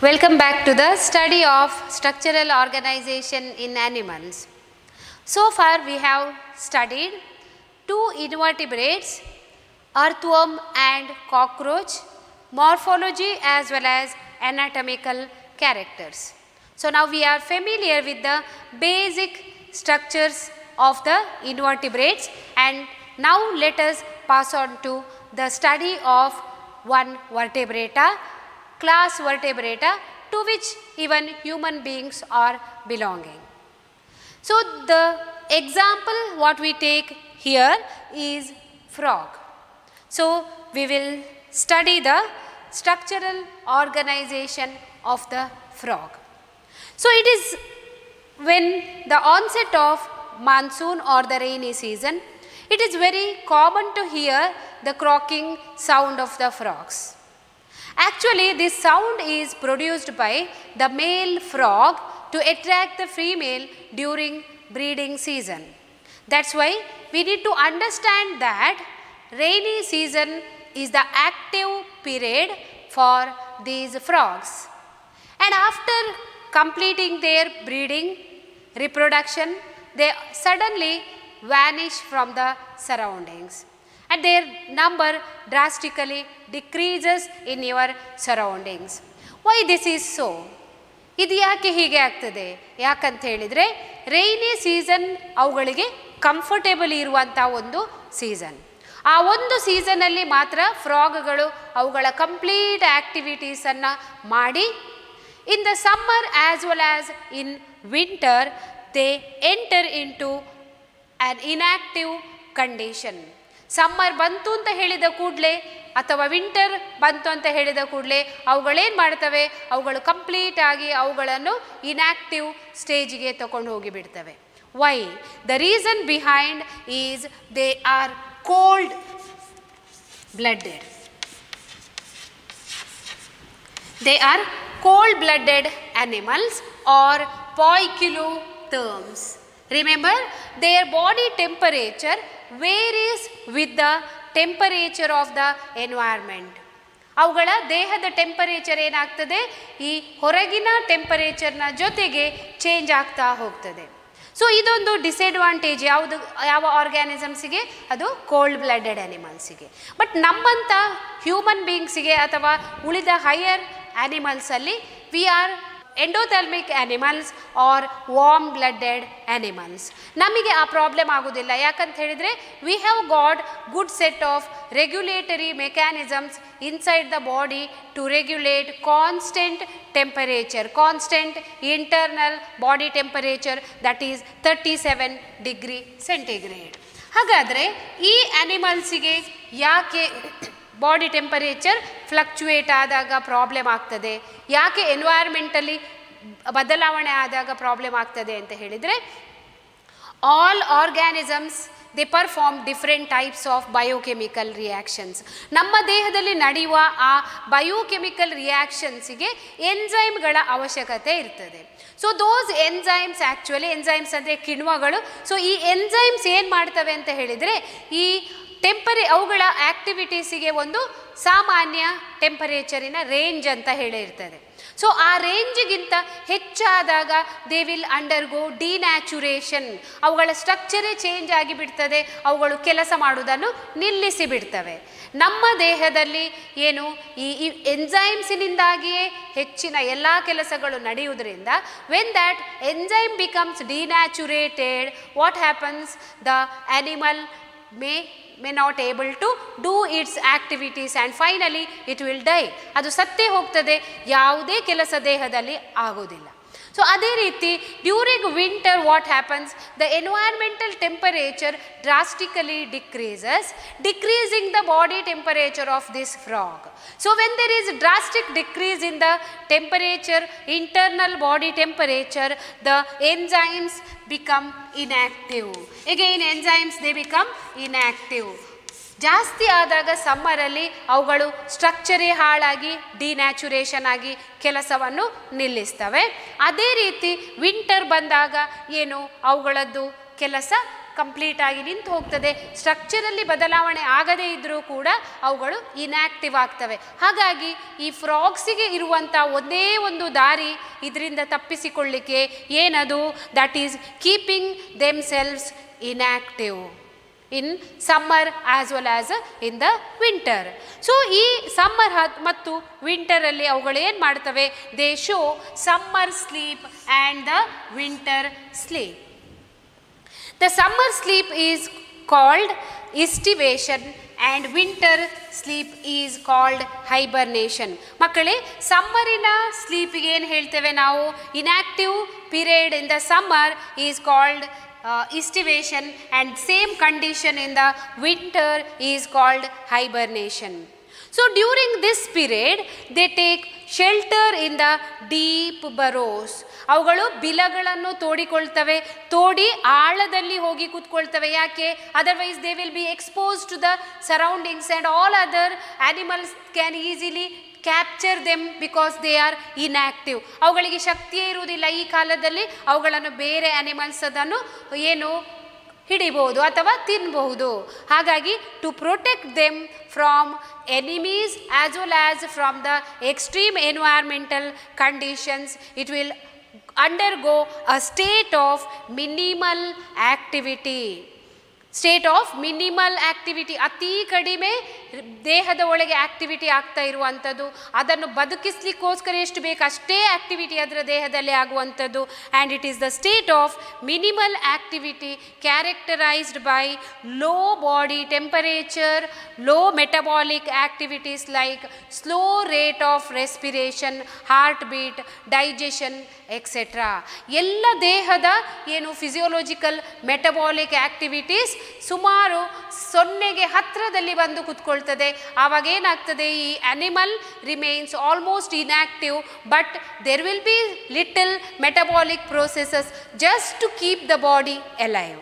Welcome back to the study of structural organization in animals. So far we have studied two invertebrates, earthworm and cockroach, morphology as well as anatomical characters. So now we are familiar with the basic structures of the invertebrates and now let us pass on to the study of one vertebrata, class vertebrata to which even human beings are belonging. So the example what we take here is frog. So we will study the structural organization of the frog. So it is when the onset of monsoon or the rainy season, it is very common to hear the croaking sound of the frogs. Actually, this sound is produced by the male frog to attract the female during breeding season. That's why we need to understand that rainy season is the active period for these frogs. And after completing their breeding, reproduction, they suddenly vanish from the surroundings and their number drastically decreases in your surroundings. Why this is so? ಇದು ಯಾಕೆ ಹೀಗೆ ಆಗ್ತದೆ ಯಾಕಂತ ಹೇಳಿದರೆ rainy season ಅವುಗಳಿಗೆ comfortable ಇರುವಂಥ ಒಂದು season ಆ ಒಂದು ಸೀಸನಲ್ಲಿ ಮಾತ್ರ ಫ್ರಾಗ್ಗಳು ಅವುಗಳ ಕಂಪ್ಲೀಟ್ ಆ್ಯಕ್ಟಿವಿಟೀಸನ್ನು ಮಾಡಿ in the summer as well as in winter they enter into an inactive condition summer ಬಂತು ಅಂತ ಹೇಳಿದ ಕೂಡಲೇ ಅಥವಾ ವಿಂಟರ್ ಬಂತು ಅಂತ ಹೇಳಿದ ಕೂಡಲೇ ಅವುಗಳೇನು ಮಾಡ್ತವೆ ಅವುಗಳು ಕಂಪ್ಲೀಟ್ ಆಗಿ ಅವುಗಳನ್ನು ಇನ್ಯಾಕ್ಟಿವ್ ಸ್ಟೇಜಿಗೆ ತಗೊಂಡು ಹೋಗಿಬಿಡ್ತವೆ why the reason behind is they are cold blooded they are cold blooded animals or poikilotherms. Remember, their body temperature varies with the temperature of the environment. ಅವುಗಳ ದೇಹದ ಟೆಂಪರೇಚರ್ ಏನಾಗ್ತದೆ ಈ ಹೊರಗಿನ ಟೆಂಪರೇಚರ್ನ ಜೊತೆಗೆ ಚೇಂಜ್ ಆಗ್ತಾ ಹೋಗ್ತದೆ ಸೊ ಇದೊಂದು ಡಿಸಡ್ವಾಂಟೇಜ್ ಯಾವುದು ಯಾವ ಆರ್ಗ್ಯಾನಿಸಮ್ಸಿಗೆ ಅದು ಕೋಲ್ಡ್ ಬ್ಲಡೆಡ್ ಅನಿಮಲ್ಸಿಗೆ ಬಟ್ ನಮ್ಮಂಥ ಹ್ಯೂಮನ್ ಬೀಯಿಂಗ್ಸಿಗೆ ಅಥವಾ ಉಳಿದ ಹೈಯರ್ ಆ್ಯನಿಮಲ್ಸಲ್ಲಿ we are endothermic animals are warm blooded animals ನಮಗೆ ಆ ಪ್ರಾಬ್ಲಮ್ ಆಗೋದಿಲ್ಲ ಯಾಕಂತ ಹೇಳಿದರೆ we have got good set of regulatory mechanisms inside the body to regulate constant temperature constant internal body temperature that is thirty seven degree centigrade ಹಾಗಾದರೆ ಈ ಆ್ಯನಿಮಲ್ಸಿಗೆ ಯಾಕೆ body temperature fluctuate ಆದಾಗ ಪ್ರಾಬ್ಲಮ್ ಆಗ್ತದೆ ಯಾಕೆ ಎನ್ವೈರ್ಮೆಂಟಲ್ಲಿ ಬದಲಾವಣೆ ಆದಾಗ ಪ್ರಾಬ್ಲಮ್ ಆಗ್ತದೆ ಅಂತ ಹೇಳಿದರೆ all organisms they perform different types of biochemical reactions ನಮ್ಮ ದೇಹದಲ್ಲಿ ನಡೆಯುವ ಆ ಬಯೋಕೆಮಿಕಲ್ ರಿಯಾಕ್ಷನ್ಸಿಗೆ ಎನ್ಸೈಮ್ಗಳ ಅವಶ್ಯಕತೆ ಇರ್ತದೆ so those enzymes actually enzymes ಅಂದರೆ ಕಿಣ್ವಗಳು ಸೊ ಈ ಎನ್ಸೈಮ್ಸ್ ಏನು ಮಾಡ್ತವೆ ಅಂತ ಹೇಳಿದರೆ ಈ ಟೆಂಪರೇ ಅವುಗಳ ಆ್ಯಕ್ಟಿವಿಟೀಸಿಗೆ ಒಂದು ಸಾಮಾನ್ಯ ಟೆಂಪರೇಚರಿನ ರೇಂಜ್ ಅಂತ ಹೇಳಿರ್ತದೆ ಸೊ ಆ ರೇಂಜಿಗಿಂತ ಹೆಚ್ಚಾದಾಗ ದೇ ವಿಲ್ ಅಂಡರ್ಗೋ ಡಿನ್ಯಾಚುರೇಷನ್ ಅವುಗಳ ಸ್ಟ್ರಕ್ಚರೇ ಚೇಂಜ್ ಆಗಿ ಬಿಡ್ತದೆ ಅವುಗಳು ಕೆಲಸ ಮಾಡುವುದನ್ನು ನಿಲ್ಲಿಸಿ ಬಿಡ್ತವೆ ನಮ್ಮ ದೇಹದಲ್ಲಿ ಏನು ಈ ಈ ಎನ್ಸೈಮ್ಸಿನಿಂದಾಗಿಯೇ ಹೆಚ್ಚಿನ ಎಲ್ಲ ಕೆಲಸಗಳು ನಡೆಯುವುದರಿಂದ when that enzyme becomes denaturated what happens the animal may may not able to do its activities and finally it will die ಅದು ಸತ್ತೇ ಹೋಗ್ತದೆ ಯಾವುದೇ ಕೆಲಸ ದೇಹದಲ್ಲಿ ಆಗೋದಿಲ್ಲ ಸೊ ಅದೇ ರೀತಿ during winter what happens the environmental temperature drastically decreases decreasing the body temperature of this frog so when there is drastic decrease in the temperature internal body temperature the enzymes become inactive. Again enzymes they become inactive. ಜಾಸ್ತಿ ಆದಾಗ ಸಮ್ಮರಲ್ಲಿ ಅವುಗಳು ಸ್ಟ್ರಕ್ಚರೇ ಹಾಳಾಗಿ denaturation ಆಗಿ ಕೆಲಸವನ್ನು ನಿಲ್ಲಿಸ್ತವೆ ಅದೇ ರೀತಿ winter ಬಂದಾಗ ಏನು ಅವುಗಳದ್ದು ಕೆಲಸ ಕಂಪ್ಲೀಟ್ ಆಗಿ ನಿಂತು ಹೋಗ್ತದೆ ಸ್ಟ್ರಕ್ಚರಲ್ಲಿ ಬದಲಾವಣೆ ಆಗದೇ ಇದ್ದರೂ ಕೂಡ ಅವುಗಳು ಇನ್ಯಾಕ್ಟಿವ್ ಆಗ್ತವೆ ಹಾಗಾಗಿ ಈ ಫ್ರಾಗ್ಸಿಗೆ ಇರುವಂಥ ಒಂದೇ ಒಂದು ದಾರಿ ಇದರಿಂದ ತಪ್ಪಿಸಿಕೊಳ್ಳಿಕ್ಕೆ ಏನದು that is keeping themselves inactive in summer as well as in the winter so ಈ ಸಮ್ಮರ್ ಮತ್ತು ವಿಂಟರಲ್ಲಿ ಅವುಗಳು ಏನು ಮಾಡ್ತವೆ they show summer sleep and the winter sleep The summer sleep is called estivation and winter sleep is called hibernation. ಮಕ್ಕಳೇ ಸಮ್ಮರಿನ ಸ್ಲೀಪಿಗೆ ಏನು ಹೇಳ್ತೇವೆ ನಾವು inactive period in the summer is called estivation and same condition in the winter is called hibernation. So during this period they take shelter in the deep burrows. ಅವುಗಳು ಬಿಲಗಳನ್ನು ತೋಡಿಕೊಳ್ತವೆ ತೋಡಿ ಆಳದಲ್ಲಿ ಹೋಗಿ ಕೂತ್ಕೊಳ್ತವೆ ಯಾಕೆ otherwise they will be expose to the surroundings and all other animals can easily capture them because they are inactive ಅವುಗಳಿಗೆ ಶಕ್ತಿಯೇ ಇರುವುದಿಲ್ಲ ಈ ಕಾಲದಲ್ಲಿ ಅವುಗಳನ್ನು ಬೇರೆ ಆ್ಯನಿಮಲ್ಸ್ ಅದನ್ನು ಏನು ಹಿಡಿಬಹುದು ಅಥವಾ ತಿನ್ನಬಹುದು ಹಾಗಾಗಿ to protect them from enemies as well as from the extreme environmental conditions it will undergo a state of minimal activity state of minimal activity ಅತಿ ಕಡಿಮೆ ದೇಹದ ಒಳಗೆ ಆಕ್ಟಿವಿಟಿ ಆಗ್ತಾ ಇರುವಂಥದ್ದು ಅದನ್ನು ಬದುಕಿಸ್ಲಿಕ್ಕೋಸ್ಕರ ಎಷ್ಟು ಬೇಕು ಅಷ್ಟೇ ಆಕ್ಟಿವಿಟಿ ಅದರ ದೇಹದಲ್ಲಿ ಆಗುವಂಥದ್ದು and it is the state of minimal activity characterized by low body temperature low metabolic activities like slow rate of respiration heart beat digestion etcetera ಎಲ್ಲ ದೇಹದ ಏನು ಫಿಸಿಯೋಲಜಿಕಲ್ ಮೆಟಬಾಲಿಕ್ ಆಕ್ಟಿವಿಟೀಸ್ ಸುಮಾರು ಸೊನ್ನೆಗೆ ಹತ್ತಿರದಲ್ಲಿ ಬಂದು ಕುತ್ಕೊಳ್ತದೆ ಆವಾಗ ಏನಾಗ್ತದೆ ಈ animal remains almost inactive but there will be little metabolic processes just to keep the body alive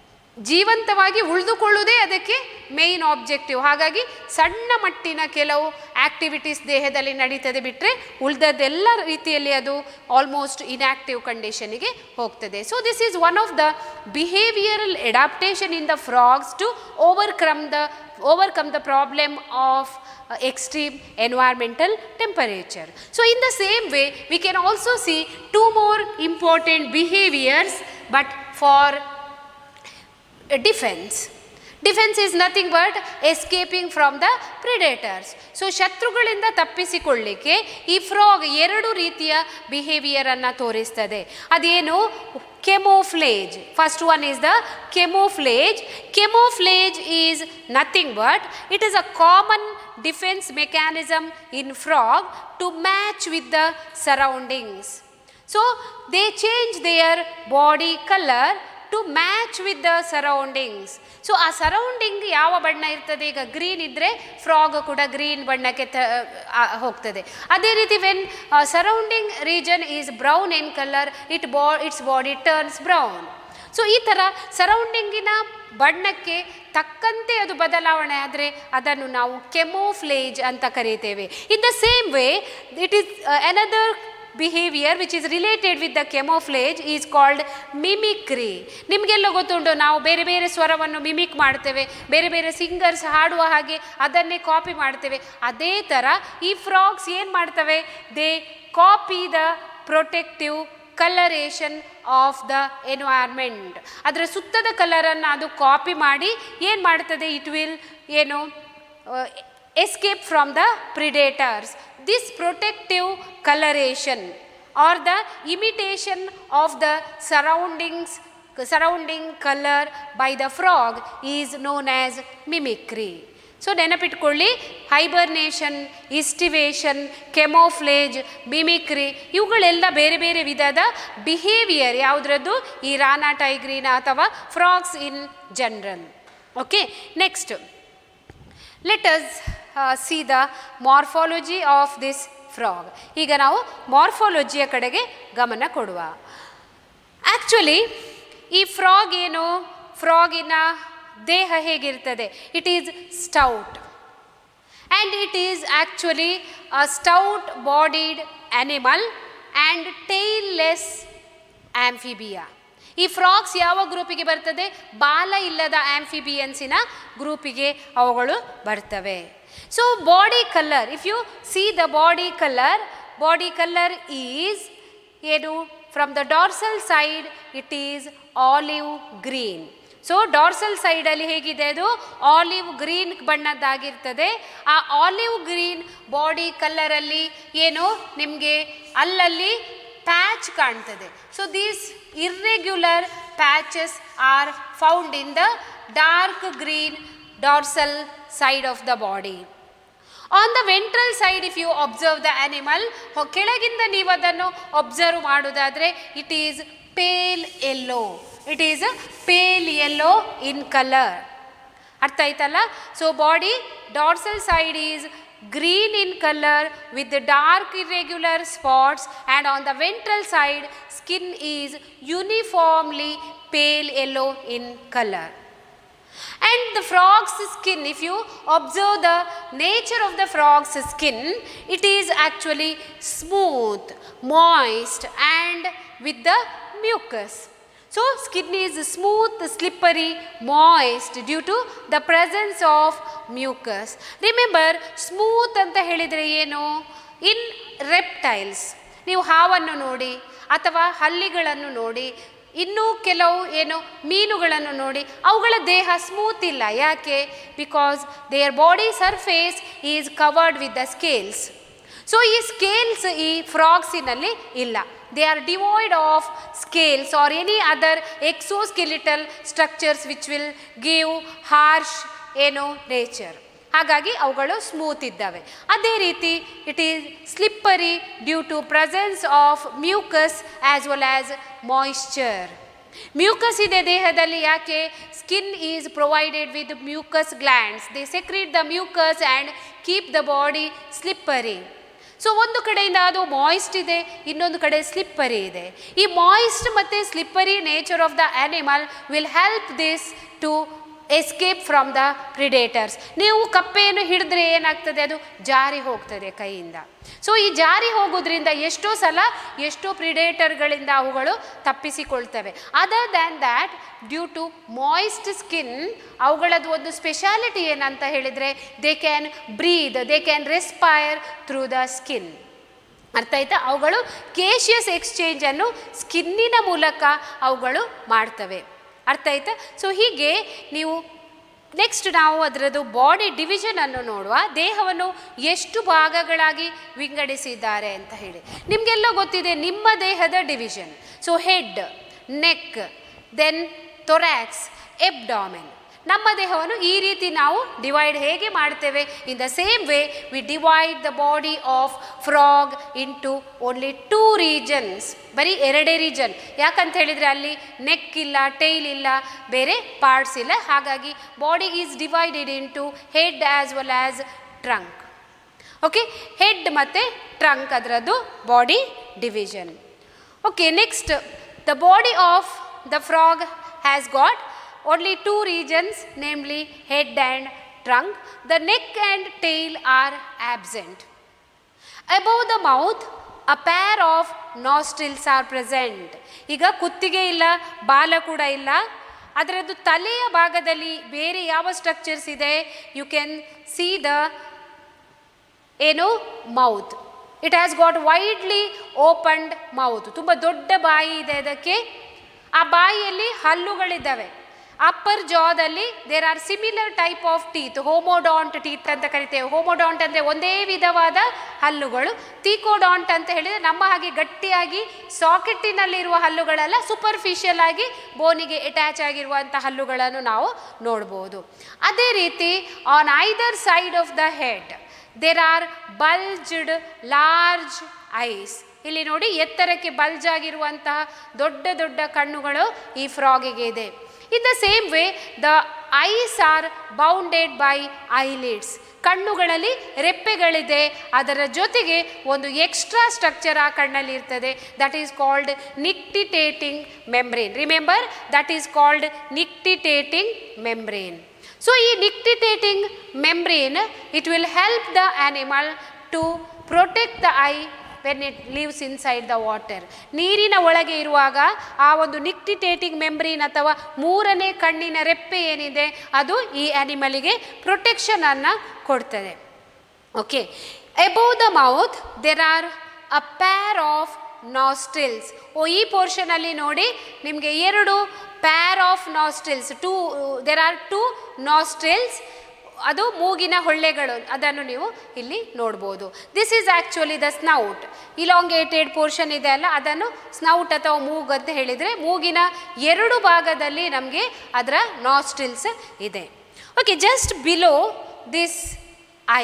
ಜೀವಂತವಾಗಿ ಉಳಿದುಕೊಳ್ಳುವುದೇ ಅದಕ್ಕೆ ಮೇಯ್ನ್ ಆಬ್ಜೆಕ್ಟಿವ್ ಹಾಗಾಗಿ ಸಣ್ಣ ಮಟ್ಟಿನ ಕೆಲವು ಆಕ್ಟಿವಿಟೀಸ್ ದೇಹದಲ್ಲಿ ನಡೀತದೆ ಬಿಟ್ಟರೆ ಉಳಿದದ್ದೆಲ್ಲ ರೀತಿಯಲ್ಲಿ ಅದು ಆಲ್ಮೋಸ್ಟ್ ಇನ್ಯಾಕ್ಟಿವ್ ಕಂಡೀಷನಿಗೆ ಹೋಗ್ತದೆ so this is one of the behavioural adaptation in the frogs to overcome the overcome the problem of uh, extreme environmental temperature. So in the same way we can also see two more important behaviors but for uh, defense. Defence is nothing but escaping from the predators so ಶತ್ರುಗಳಿಂದ ತಪ್ಪಿಸಿಕೊಳ್ಳಿಕ್ಕೆ ಈ frog ಎರಡು ರೀತಿಯ ಬಿಹೇವಿಯರನ್ನು ತೋರಿಸ್ತದೆ ಅದೇನು camouflage first one is the camouflage camouflage is nothing but it is a common defence mechanism in frog to match with the surroundings so they change their body colour to match with the surroundings so ಆ surrounding ಯಾವ ಬಣ್ಣ ಇರ್ತದೆ ಈಗ green ಇದ್ದರೆ frog ಕೂಡ green ಬಣ್ಣಕ್ಕೆ ತ ಆ, ಹೋಗ್ತದೆ ಅದೇ ರೀತಿ when surrounding region is brown in colour it ಬಾ its body turns brown so ಈ ಥರ ಸರೌಂಡಿಂಗಿನ ಬಣ್ಣಕ್ಕೆ ತಕ್ಕಂತೆ ಅದು ಬದಲಾವಣೆ ಆದರೆ ಅದನ್ನು ನಾವು ಕೆಮೋಫ್ಲೇಜ್ ಅಂತ ಕರೀತೇವೆ in the same way it is another behaviour which is related with the camouflage is called mimicry ನಿಮಗೆಲ್ಲ ಗೊತ್ತುಂಟು ನಾವು ಬೇರೆ ಬೇರೆ ಸ್ವರವನ್ನು ಮಿಮಿಕ್ ಮಾಡ್ತೇವೆ ಬೇರೆ ಬೇರೆ ಸಿಂಗರ್ಸ್ ಹಾಡುವ ಹಾಗೆ ಅದನ್ನೇ ಕಾಪಿ ಮಾಡ್ತೇವೆ ಅದೇ ಥರ ಈ ಫ್ರಾಗ್ಸ್ ಏನು ಮಾಡ್ತವೆ they copy the protective coloration of the environment ಅದರ ಸುತ್ತದ ಕಲರನ್ನು ಅದು ಕಾಪಿ ಮಾಡಿ ಏನು ಮಾಡ್ತದೆ ಇಟ್ ವಿಲ್ ಏನು escape from the predators. This protective coloration or the imitation of the surroundings surrounding color by the frog is known as mimicry. So ನೆನಪಿಟ್ಕೊಳ್ಳಿ hibernation estivation camouflage mimicry ಇವುಗಳೆಲ್ಲ ಬೇರೆ ಬೇರೆ ವಿಧದ ಬಿಹೇವಿಯರ್ ಯಾವುದ್ರದ್ದು ಈ ರಾನಾ ಟೈಗ್ರಿನ ಅಥವಾ frogs in general okay next let us see the morphology of this frog ಈಗ ನಾವು ಮಾರ್ಫಾಲಜಿಯ ಕಡೆಗೆ ಗಮನ ಕೊಡುವ ಆ್ಯಕ್ಚುಲಿ ಈ ಫ್ರಾಗ್ ಏನು ಫ್ರಾಗಿನ ದೇಹ ಹೇಗಿರ್ತದೆ it is stout and it is actually a stout bodied animal and tailless amphibia ಈ ಫ್ರಾಕ್ಸ್ ಯಾವ ಗ್ರೂಪಿಗೆ ಬರ್ತದೆ ಬಾಲ ಇಲ್ಲದ ಆಂಫಿಬಿಯನ್ಸಿನ ಗ್ರೂಪಿಗೆ ಅವುಗಳು ಬರ್ತವೆ so body colour if you see the body colour body colour is ಏನು from the dorsal side it is olive green so dorsal ಸೈಡಲ್ಲಿ ಹೇಗಿದೆ ಅದು ಆಲಿವ್ ಗ್ರೀನ್ ಬಣ್ಣದ್ದಾಗಿರ್ತದೆ ಆ ಆಲಿವ್ ಗ್ರೀನ್ ಬಾಡಿ ಕಲ್ಲರಲ್ಲಿ ಏನು ನಿಮಗೆ ಅಲ್ಲಲ್ಲಿ ಪ್ಯಾಚ್ ಕಾಣ್ತದೆ so these irregular patches are found in the dark green dorsal side of the body on the ventral side if you observe the animal ಕೆಳಗಿಂದ ನೀವು ಅದನ್ನು ಅಬ್ಸರ್ವ್ ಮಾಡೋದಾದರೆ it is pale yellow it is pale yellow in colour ಅರ್ಥ ಆಯ್ತಲ್ಲ so body dorsal side is green in color with the dark irregular spots and on the ventral side skin is uniformly pale yellow in color and the frog's skin if you observe the nature of the frog's skin it is actually smooth moist and with the mucus so skin is smooth slippery moist due to the presence of mucus remember smooth ಅಂತ ಹೇಳಿದರೆ ಏನು ಇನ್ reptiles ನೀವು ಹಾವನ್ನು ನೋಡಿ ಅಥವಾ ಹಲ್ಲಿಗಳನ್ನು ನೋಡಿ ಇನ್ನೂ ಕೆಲವು ಏನು ಮೀನುಗಳನ್ನು ನೋಡಿ ಅವುಗಳ ದೇಹ ಸ್ಮೂತ್ ಇಲ್ಲ ಯಾಕೆ because their body surface is covered with the scales so ಈ ಸ್ಕೇಲ್ಸ್ ಈ ಫ್ರಾಕ್ಸಿನಲ್ಲಿ ಇಲ್ಲ they are devoid of scales or any other exoskeletal structures which will give harsh ಏನು ನೇಚರ್ ಹಾಗಾಗಿ ಅವುಗಳು ಸ್ಮೂತ್ ಇದ್ದಾವೆ ಅದೇ ರೀತಿ it is slippery due to presence of mucus as well as moisture mucus ಇದೆ ದೇಹದಲ್ಲಿ ಯಾಕೆ skin is provided with mucus glands they secrete the mucus and keep the body slippery so ಒಂದು ಕಡೆಯಿಂದ ಅದು ಮಾಯಿಸ್ಟ್ ಇದೆ ಇನ್ನೊಂದು ಕಡೆ ಸ್ಲಿಪ್ಪರಿ ಇದೆ ಈ ಮಾಯಿಸ್ಟ್ ಮತ್ತು slippery nature of the animal will help this to escape from the predators ನೀವು ಕಪ್ಪೆಯನ್ನು ಹಿಡಿದ್ರೆ ಏನಾಗ್ತದೆ ಅದು ಜಾರಿ ಹೋಗ್ತದೆ ಕೈಯಿಂದ ಸೊ ಈ ಜಾರಿ ಹೋಗೋದ್ರಿಂದ ಎಷ್ಟೋ ಸಲ ಎಷ್ಟೋ ಪ್ರಿಡೇಟರ್ಗಳಿಂದ ಅವುಗಳು ತಪ್ಪಿಸಿಕೊಳ್ತವೆ other than that due to moist skin ಅವುಗಳದ್ದು ಒಂದು ಸ್ಪೆಷಾಲಿಟಿ ಏನಂತ ಹೇಳಿದರೆ they can breathe they can respire through the skin ಅರ್ಥ ಆಯ್ತಾ ಅವುಗಳು ಕೇಶಿಯಸ್ ಎಕ್ಸ್ಚೇಂಜನ್ನು ಸ್ಕಿನ್ನಿನ ಮೂಲಕ ಅವುಗಳು ಮಾಡ್ತವೆ ಅರ್ಥ ಆಯ್ತಾ ಸೊ ಹೀಗೆ ನೀವು ನೆಕ್ಸ್ಟ್ ನಾವು ಅದರದ್ದು ಬಾಡಿ ಡಿವಿಷನನ್ನು ನೋಡುವ ದೇಹವನ್ನು ಎಷ್ಟು ಭಾಗಗಳಾಗಿ ವಿಂಗಡಿಸಿದ್ದಾರೆ ಅಂತ ಹೇಳಿ ನಿಮಗೆಲ್ಲ ಗೊತ್ತಿದೆ ನಿಮ್ಮ ದೇಹದ division so head neck then thorax abdomen ನಮ್ಮ ದೇಹವನ್ನು ಈ ರೀತಿ ನಾವು ಡಿವೈಡ್ ಹೇಗೆ ಮಾಡ್ತೇವೆ in the same way we divide the body of frog into only two regions ಬರೀ ಎರಡೇ ರೀಜನ್ ಯಾಕಂತ ಹೇಳಿದರೆ ಅಲ್ಲಿ ನೆಕ್ ಇಲ್ಲ ಟೈಲ್ ಇಲ್ಲ ಬೇರೆ ಪಾರ್ಟ್ಸ್ ಇಲ್ಲ ಹಾಗಾಗಿ body is divided into head as well as trunk okay head ಮತ್ತು ಟ್ರಂಕ್ ಅದರದ್ದು body division okay next the body of the frog has got only two regions namely head and trunk the neck and tail are absent above the mouth a pair of nostrils are present ಈಗ ಕುತ್ತಿಗೆ ಇಲ್ಲ ಬಾಲ ಕೂಡ ಇಲ್ಲ ಅದರದ್ದು ತಲೆಯ ಭಾಗದಲ್ಲಿ ಬೇರೆ ಯಾವ ಸ್ಟ್ರಕ್ಚರ್ಸ್ ಇದೆ ಯು ಕ್ಯಾನ್ ಸಿ ದ ಏನು mouth it has got widely opened mouth ತುಂಬ ದೊಡ್ಡ ಬಾಯಿ ಇದೆ ಅದಕ್ಕೆ ಆ ಬಾಯಿಯಲ್ಲಿ ಹಲ್ಲುಗಳಿದ್ದಾವೆ ಅಪ್ಪರ್ ಜಾದಲ್ಲಿ there are similar type of teeth homodont teeth ಅಂತ ಕರಿತೇವೆ ಹೋಮೋಡಾಂಟ್ ಅಂದರೆ ಒಂದೇ ವಿಧವಾದ ಹಲ್ಲುಗಳು ತೀಕೋಡಾಂಟ್ ಅಂತ ಹೇಳಿದರೆ ನಮ್ಮ ಹಾಗೆ ಗಟ್ಟಿಯಾಗಿ ಸಾಕೆಟ್ಟಿನಲ್ಲಿರುವ ಹಲ್ಲುಗಳೆಲ್ಲ ಸೂಪರ್ಫಿಷಿಯಲ್ ಆಗಿ ಬೋನಿಗೆ ಅಟ್ಯಾಚ್ ಆಗಿರುವಂಥ ಹಲ್ಲುಗಳನ್ನು ನಾವು ನೋಡ್ಬೋದು ಅದೇ ರೀತಿ on either side of the head there are bulged large eyes ಇಲ್ಲಿ ನೋಡಿ ಎತ್ತರಕ್ಕೆ ಬಲ್ಜ್ ಆಗಿರುವಂತಹ ದೊಡ್ಡ ದೊಡ್ಡ ಕಣ್ಣುಗಳು ಈ ಫ್ರಾಗಿಗೆ ಇದೆ in the same way the eyes are bounded by eyelids ಕಣ್ಣುಗಳಲ್ಲಿ ರೆಪ್ಪೆಗಳಿದೆ ಅದರ ಜೊತೆಗೆ ಒಂದು ಎಕ್ಸ್ಟ್ರಾ ಸ್ಟ್ರಕ್ಚರ್ ಆ ಕಣ್ಣಲ್ಲಿ ಇರ್ತದೆ that is called nictitating membrane remember that is called nictitating membrane so ಈ nictitating membrane it will help the animal to protect the eye when it lives inside the water ನೀರಿನ ಒಳಗೆ ಇರುವಾಗ ಆ ಒಂದು ನಿಕ್ಟಿಟೇಟಿಂಗ್ ಮೆಮ್ರೀನ್ ಅಥವಾ ಮೂರನೇ ಕಣ್ಣಿನ ರೆಪ್ಪೆ ಏನಿದೆ ಅದು ಈ ಆ್ಯನಿಮಲಿಗೆ ಪ್ರೊಟೆಕ್ಷನನ್ನು ಕೊಡ್ತದೆ okay above the mouth there are a pair of nostrils ಓ ಈ ಪೋರ್ಷನಲ್ಲಿ ನೋಡಿ ನಿಮಗೆ ಎರಡು pair of nostrils two there are two nostrils ಅದು ಮೂಗಿನ ಹೊಳ್ಳೆಗಳು ಅದನ್ನು ನೀವು ಇಲ್ಲಿ ನೋಡ್ಬೋದು this is actually the snout elongated portion ಇದೆ ಅಲ್ಲ ಅದನ್ನು ಸ್ನೌಟ್ ಅಥವಾ ಮೂಗು ಅಂತ ಹೇಳಿದರೆ ಮೂಗಿನ ಎರಡು ಭಾಗದಲ್ಲಿ ನಮಗೆ ಅದರ ನಾಸ್ಟ್ರಿಲ್ಸ್ ಇದೆ okay just below this eye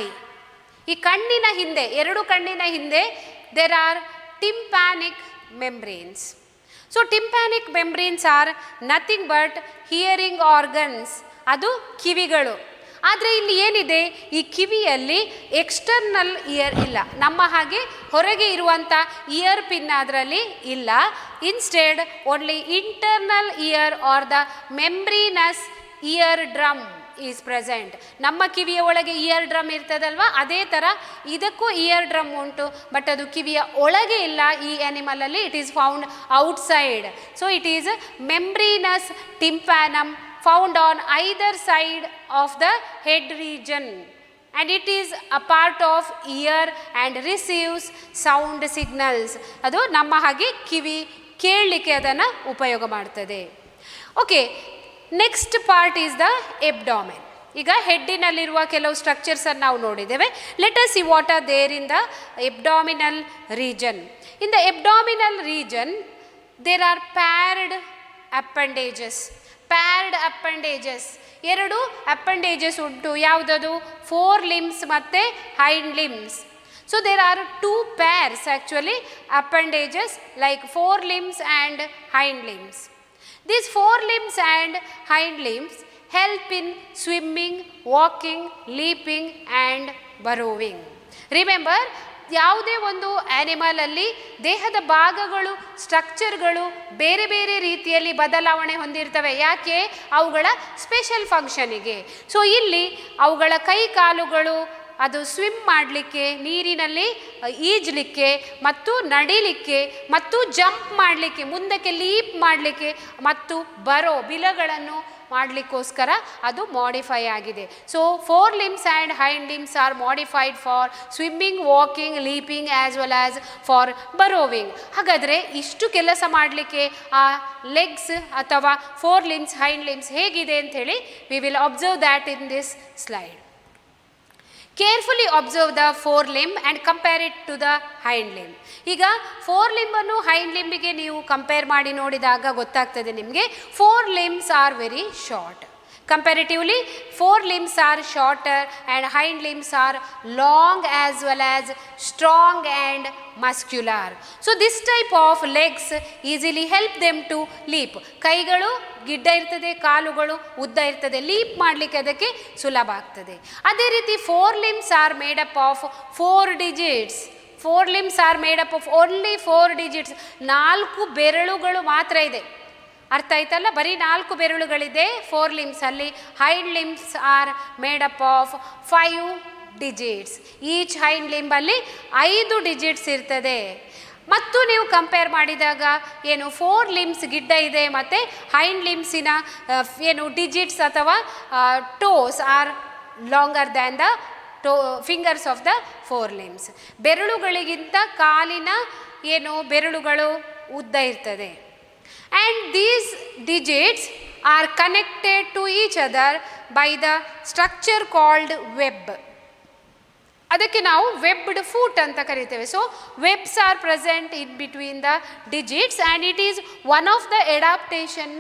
ಈ ಕಣ್ಣಿನ ಹಿಂದೆ ಎರಡು ಕಣ್ಣಿನ ಹಿಂದೆ there are tympanic membranes so tympanic membranes are nothing but hearing organs ಅದು ಕಿವಿಗಳು ಆದರೆ ಇಲ್ಲಿ ಏನಿದೆ ಈ ಕಿವಿಯಲ್ಲಿ ಎಕ್ಸ್ಟರ್ನಲ್ ಇಯರ್ ಇಲ್ಲ ನಮ್ಮ ಹಾಗೆ ಹೊರಗೆ ಇರುವಂಥ ಇಯರ್ ಪಿನ್ ಅದರಲ್ಲಿ ಇಲ್ಲ instead only internal ear are the membranous ear drum is present ನಮ್ಮ ಕಿವಿಯ ಒಳಗೆ ಇಯರ್ ಡ್ರಮ್ ಇರ್ತದಲ್ವ ಅದೇ ಥರ ಇದಕ್ಕೂ ಇಯರ್ ಡ್ರಮ್ ಉಂಟು ಬಟ್ ಅದು ಕಿವಿಯ ಒಳಗೆ ಇಲ್ಲ ಈ ಆ್ಯನಿಮಲಲ್ಲಿ it is found outside so it is membranous tympanum found on either side of the head region and it is a part of ear and receives sound signals ಅದು ನಮ್ಮ ಹಾಗೆ ಕಿವಿ ಕೇಳಲಿಕ್ಕೆ ಅದನ್ನು ಉಪಯೋಗ ಮಾಡ್ತದೆ okay next part is the abdomen ಈಗ ಹೆಡ್ಡಿನಲ್ಲಿರುವ ಕೆಲವು ಸ್ಟ್ರಕ್ಚರ್ಸನ್ನು ನಾವು ನೋಡಿದ್ದೇವೆ let us see what are there in the abdominal region in the abdominal region there are paired appendages paired appendages ಎರಡು ಅಪ್ಪಂಡೇಜಸ್ ಉಂಟು ಯಾವುದದು ಫೋರ್ ಲಿಮ್ಸ್ ಮತ್ತು hind limbs so there are two pairs actually appendages like fore limbs and hind limbs These four limbs and hind limbs help in swimming, walking, leaping and burrowing. Remember, ಯಾವುದೇ ಒಂದು ಆ್ಯನಿಮಲಲ್ಲಿ ದೇಹದ ಭಾಗಗಳು ಸ್ಟ್ರಕ್ಚರ್ಗಳು ಬೇರೆ ಬೇರೆ ರೀತಿಯಲ್ಲಿ ಬದಲಾವಣೆ ಹೊಂದಿರ್ತವೆ ಯಾಕೆ ಅವುಗಳ ಸ್ಪೆಷಲ್ ಫಂಕ್ಷನಿಗೆ ಸೊ ಇಲ್ಲಿ ಅವುಗಳ ಕೈ ಕಾಲುಗಳು ಅದು ಸ್ವಿಮ್ ಮಾಡಲಿಕ್ಕೆ ನೀರಿನಲ್ಲಿ ಈಜಲಿಕ್ಕೆ ಮತ್ತು ನಡಿಲಿಕ್ಕೆ ಮತ್ತು ಜಂಪ್ ಮಾಡಲಿಕ್ಕೆ ಮುಂದಕ್ಕೆ ಲೀಪ್ ಮಾಡಲಿಕ್ಕೆ ಮತ್ತು ಬರೋ ಬಿಲಗಳನ್ನು ಮಾಡಲಿಕ್ಕೋಸ್ಕರ ಅದು ಮಾಡಿಫೈ ಆಗಿದೆ so fore limbs and hind limbs are modified for swimming walking leaping as well as for burrowing ಹಾಗಾದರೆ ಇಷ್ಟು ಕೆಲಸ ಮಾಡಲಿಕ್ಕೆ ಆ ಲೆಗ್ಸ್ ಅಥವಾ ಫೋರ್ ಲಿಮ್ಸ್ ಹೈಂಡ್ ಲಿಮ್ಸ್ ಹೇಗಿದೆ ಅಂಥೇಳಿ we will observe that in this slide carefully observe the fore limb and compare it to the hind limb ಈಗ fore ಲಿಂಬನ್ನು ಹೈಂಡ್ ಲಿಂಬಿಗೆ ನೀವು ಕಂಪೇರ್ ಮಾಡಿ ನೋಡಿದಾಗ ಗೊತ್ತಾಗ್ತದೆ ನಿಮಗೆ fore limbs are very short comparatively four limbs are shorter and hind limbs are long as well as strong and muscular so this type of legs easily help them to leap ಕೈಗಳು ಗಿಡ್ಡ ಇರ್ತದೆ ಕಾಲುಗಳು ಉದ್ದ ಇರ್ತದೆ leap ಮಾಡಲಿಕ್ಕೆ ಅದಕ್ಕೆ ಸುಲಭ ಆಗ್ತದೆ ಅದೇ ರೀತಿ fore limbs are made up of four digits fore limbs are made up of only four digits ನಾಲ್ಕು ಬೆರಳುಗಳು ಮಾತ್ರ ಇದೆ ಅರ್ಥ ಆಯ್ತಲ್ಲ ಬರೀ ನಾಲ್ಕು ಬೆರಳುಗಳಿದೆ ಫೋರ್ ಲಿಮ್ಸಲ್ಲಿ hind limbs are made up of five digits each hind ಲಿಂಬಲ್ಲಿ ಐದು ಡಿಜಿಟ್ಸ್ ಇರ್ತದೆ ಮತ್ತು ನೀವು ಕಂಪೇರ್ ಮಾಡಿದಾಗ ಏನು ಫೋರ್ ಲಿಮ್ಸ್ ಗಿಡ್ಡ ಇದೆ ಮತ್ತು ಹೈಂಡ್ ಲಿಮ್ಸಿನ ಏನು ಡಿಜಿಟ್ಸ್ ಅಥವಾ toes are longer than the toe fingers of the fore limbs ಬೆರಳುಗಳಿಗಿಂತ ಕಾಲಿನ ಏನು ಬೆರಳುಗಳು ಉದ್ದ ಇರ್ತದೆ and these digits are connected to each other by the structure called web ಅದಕ್ಕೆ ನಾವು ವೆಬ್ಡ್ ಫೂಟ್ ಅಂತ ಕರಿತೇವೆ so webs are present in between the digits and it is one of the adaptation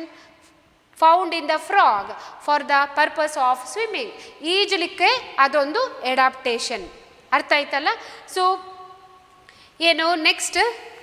found in the frog for the purpose of swimming ಈಜಲಿಕ್ಕೆ ಅದೊಂದು adaptation ಅರ್ಥ ಆಯ್ತಲ್ಲ so ಏನು next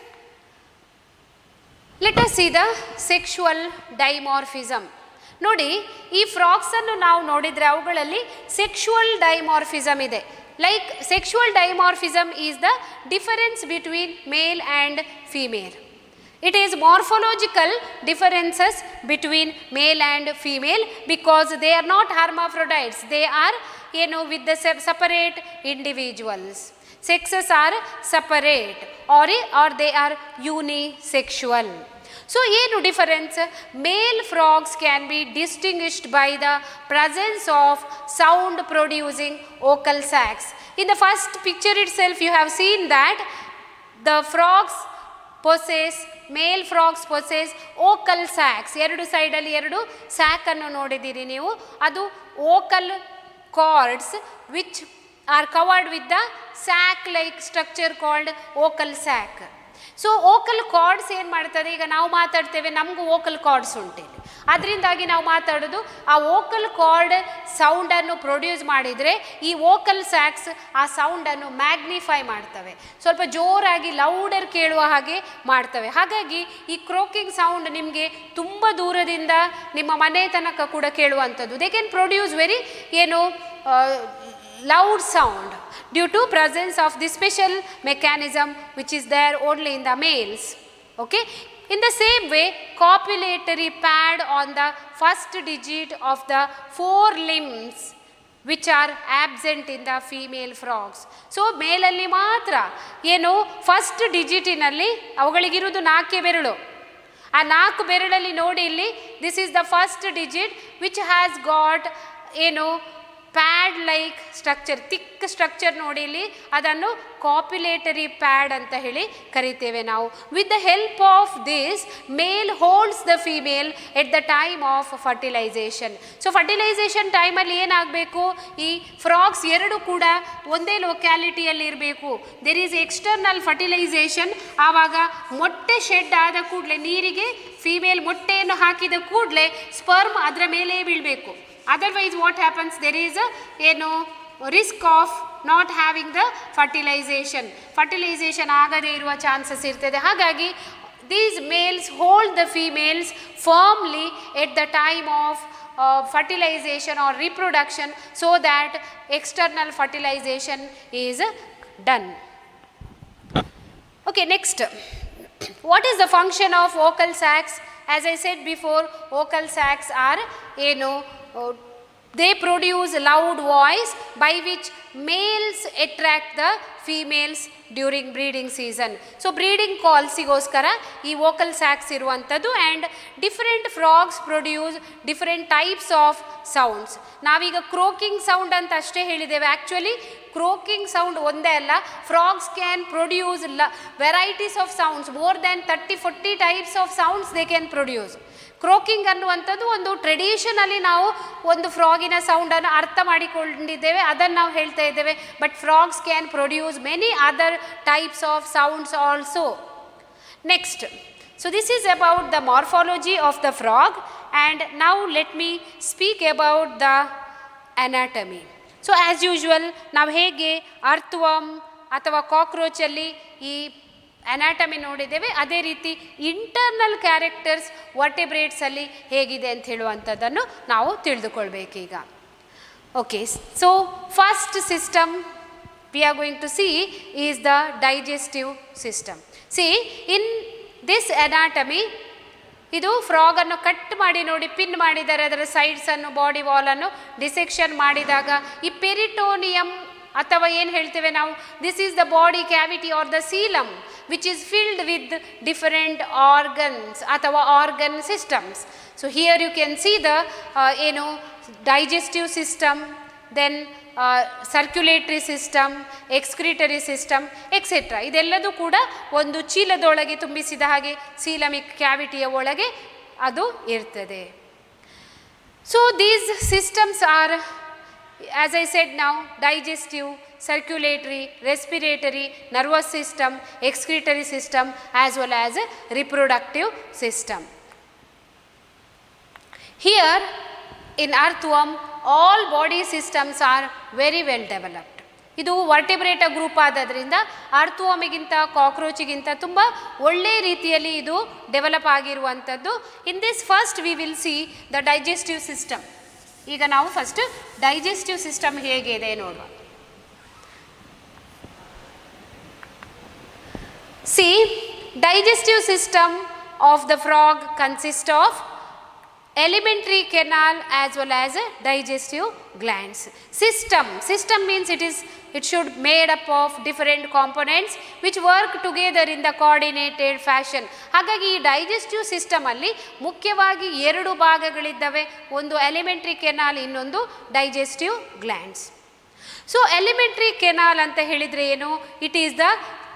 let us see the sexual dimorphism ನೋಡಿ ಈ ಫ್ರಾಕ್ಸನ್ನು ನಾವು ನೋಡಿದರೆ ಅವುಗಳಲ್ಲಿ ಸೆಕ್ಷುವಲ್ ಡೈಮಾರ್ಫಿಸಮ್ ಇದೆ like sexual dimorphism is the difference between male and female It is morphological differences between male and female because they are not hermaphrodites. They are, you know, with the separate individuals. Sexes are separate or, or they are unisexual. So ಏನು difference male frogs can be distinguished by the presence of sound producing vocal sacs in the first picture itself you have seen that the frogs possess male frogs possess vocal sacs ಎರಡು ಸೈಡಲ್ಲಿ ಎರಡು ಸ್ಯಾಕನ್ನು ನೋಡಿದ್ದೀರಿ ನೀವು ಅದು vocal cords which are covered with the sac like structure called vocal sac so vocal cords ಏನು ಮಾಡ್ತದೆ ಈಗ ನಾವು ಮಾತಾಡ್ತೇವೆ ನಮಗೂ ಓಕಲ್ ಕಾರ್ಡ್ಸ್ ಉಂಟೇಳಿ ಅದರಿಂದಾಗಿ ನಾವು ಮಾತಾಡೋದು ಆ ಓಕಲ್ ಕಾರ್ಡ್ ಸೌಂಡನ್ನು ಪ್ರೊಡ್ಯೂಸ್ ಮಾಡಿದರೆ ಈ ಓಕಲ್ ಸ್ಯಾಕ್ಸ್ ಆ ಸೌಂಡನ್ನು ಮ್ಯಾಗ್ನಿಫೈ ಮಾಡ್ತವೆ ಸ್ವಲ್ಪ ಜೋರಾಗಿ ಲೌಡರ್ ಕೇಳುವ ಹಾಗೆ ಮಾಡ್ತವೆ ಹಾಗಾಗಿ ಈ ಕ್ರೋಕಿಂಗ್ ಸೌಂಡ್ ನಿಮಗೆ ತುಂಬ ದೂರದಿಂದ ನಿಮ್ಮ ಮನೆ ತನಕ ಕೂಡ ಕೇಳುವಂಥದ್ದು ದೇ ಕ್ಯಾನ್ ಪ್ರೊಡ್ಯೂಸ್ ವೆರಿ ಏನು loud sound due to presence of the special mechanism which is there only in the males okay in the same way copulatory pad on the first digit of the four limbs which are absent in the female frogs so ಮೇಲಲ್ಲಿ ಮಾತ್ರ ಏನು first ಡಿಜಿಟಿನಲ್ಲಿ ಅವುಗಳಿಗಿರುವುದು ನಾಲ್ಕೇ ಬೆರಳು ಆ ನಾಲ್ಕು ಬೆರಳಲ್ಲಿ ನೋಡಿ ಇಲ್ಲಿ this is the first digit which has got ಏನು pad like structure thick structure ನೋಡಿ ಇಲ್ಲಿ ಅದನ್ನು ಕಾಪ್ಯುಲೇಟರಿ ಪ್ಯಾಡ್ ಅಂತ ಹೇಳಿ ಕರಿತೇವೆ ನಾವು with the help of this male holds the female at the time of fertilization so fertilization ಟೈಮಲ್ಲಿ ಏನಾಗಬೇಕು ಈ ಫ್ರಾಕ್ಸ್ ಎರಡು ಕೂಡ ಒಂದೇ ಲೊಕ್ಯಾಲಿಟಿಯಲ್ಲಿ ಇರಬೇಕು ದೆರ್ ಈಸ್ ಎಕ್ಸ್ಟರ್ನಲ್ ಫರ್ಟಿಲೈಸೇಷನ್ ಆವಾಗ ಮೊಟ್ಟೆ ಶೆಡ್ ಆದ ಕೂಡಲೇ ನೀರಿಗೆ ಫಿಮೇಲ್ ಮೊಟ್ಟೆಯನ್ನು ಹಾಕಿದ ಕೂಡಲೇ ಸ್ಪರ್ಮ್ ಅದರ ಮೇಲೆ ಬೀಳಬೇಕು otherwise what happens there is ಏನು risk of not having the fertilization fertilization ಆಗದೇ ಇರುವ ಚಾನ್ಸಸ್ ಇರ್ತದೆ ಹಾಗಾಗಿ these males hold the females firmly at the time of fertilization or reproduction so that external fertilization is done. Okay, next. What is the function of vocal sacs? As I said before, vocal sacs are, you know, uh, they produce loud voice by which males attract the females during breeding season so breeding ಕಾಲ್ಸಿಗೋಸ್ಕರ ಈ vocal sacs ಇರುವಂಥದ್ದು and different frogs produce different types of sounds ನಾವೀಗ croaking sound ಅಂತ ಅಷ್ಟೇ ಹೇಳಿದ್ದೇವೆ actually ಕ್ರೋಕಿಂಗ್ sound ಒಂದೇ ಅಲ್ಲ frogs can produce ಲ varieties of sounds more than thirty forty types of sounds they can produce croaking ಅನ್ನುವಂಥದ್ದು ಒಂದು ಟ್ರೆಡಿಷನಲಿ ನಾವು ಒಂದು ಫ್ರಾಗಿನ ಸೌಂಡನ್ನು ಅರ್ಥ ಮಾಡಿಕೊಂಡಿದ್ದೇವೆ ಅದನ್ನು ನಾವು ಹೇಳ್ತಾ ಇದ್ದೇವೆ but frogs can produce many other types of sounds also next so this is about the morphology of the frog and ನಾವು let me speak about the anatomy so as usual ನಾವು ಹೇಗೆ ಅರ್ಥವಮ್ ಅಥವಾ ಕಾಕ್ರೋಚಲ್ಲಿ ಈ ಅನಾಟಮಿ ನೋಡಿದ್ದೇವೆ ಅದೇ ರೀತಿ internal characters ವರ್ಟಿಬ್ರೇಟ್ಸಲ್ಲಿ ಹೇಗಿದೆ ಅಂತ ಹೇಳುವಂಥದ್ದನ್ನು ನಾವು ತಿಳಿದುಕೊಳ್ಬೇಕೀಗ okay so first system we are going to see is the digestive system see in this anatomy ಇದು ಫ್ರಾಗನ್ನು ಕಟ್ ಮಾಡಿ ನೋಡಿ ಪಿನ್ ಮಾಡಿದ್ದಾರೆ ಅದರ ಸೈಡ್ಸನ್ನು ಬಾಡಿ ವಾಲನ್ನು ಡಿಸೆಕ್ಷನ್ ಮಾಡಿದಾಗ ಈ ಪೆರಿಟೋನಿಯಂ ಅಥವಾ ಏನು ಹೇಳ್ತೇವೆ ನಾವು this is the body cavity or the coelom which is filled with different organs ಅಥವಾ organ systems so here you can see the ಏನು digestive system then circulatory system excretory system etcetera ಇದೆಲ್ಲದೂ ಕೂಡ ಒಂದು ಚೀಲದೊಳಗೆ ತುಂಬಿಸಿದ ಹಾಗೆ ಸೀಲಮಿಕ್ ಕ್ಯಾವಿಟಿಯ ಒಳಗೆ ಅದು ಇರ್ತದೆ so these systems are as I said now, digestive, circulatory, respiratory, nervous system, excretory system, as well as a reproductive system. Here, in earthworm, all body systems are very well developed. ಇದು ವರ್ಟಿಬ್ರೇಟ group ಆದದ್ರಿಂದ ಅರ್ಥೋಮಿಗಿಂತ ಕಾಕ್ರೋಚಿಗಿಂತ ತುಂಬ ಒಳ್ಳೆಯ ರೀತಿಯಲ್ಲಿ ಇದು develop ಆಗಿರುವಂಥದ್ದು in this first we will see the digestive system ಈಗ ನಾವು first digestive system ಹೇಗಿದೆ ನೋಡುವ see digestive system of the frog consist of elementary canal as well as digestive glands. System, system means it is it should made up of different components which work together in the coordinated fashion. ಹಾಗಾಗಿ ಈ digestive system ಅಲ್ಲಿ ಮುಖ್ಯವಾಗಿ ಎರಡು ಭಾಗಗಳಿದ್ದಾವೆ ಒಂದು elementary canal ಇನ್ನೊಂದು digestive glands so elementary canal ಅಂತ ಹೇಳಿದರೆ ಏನು it is the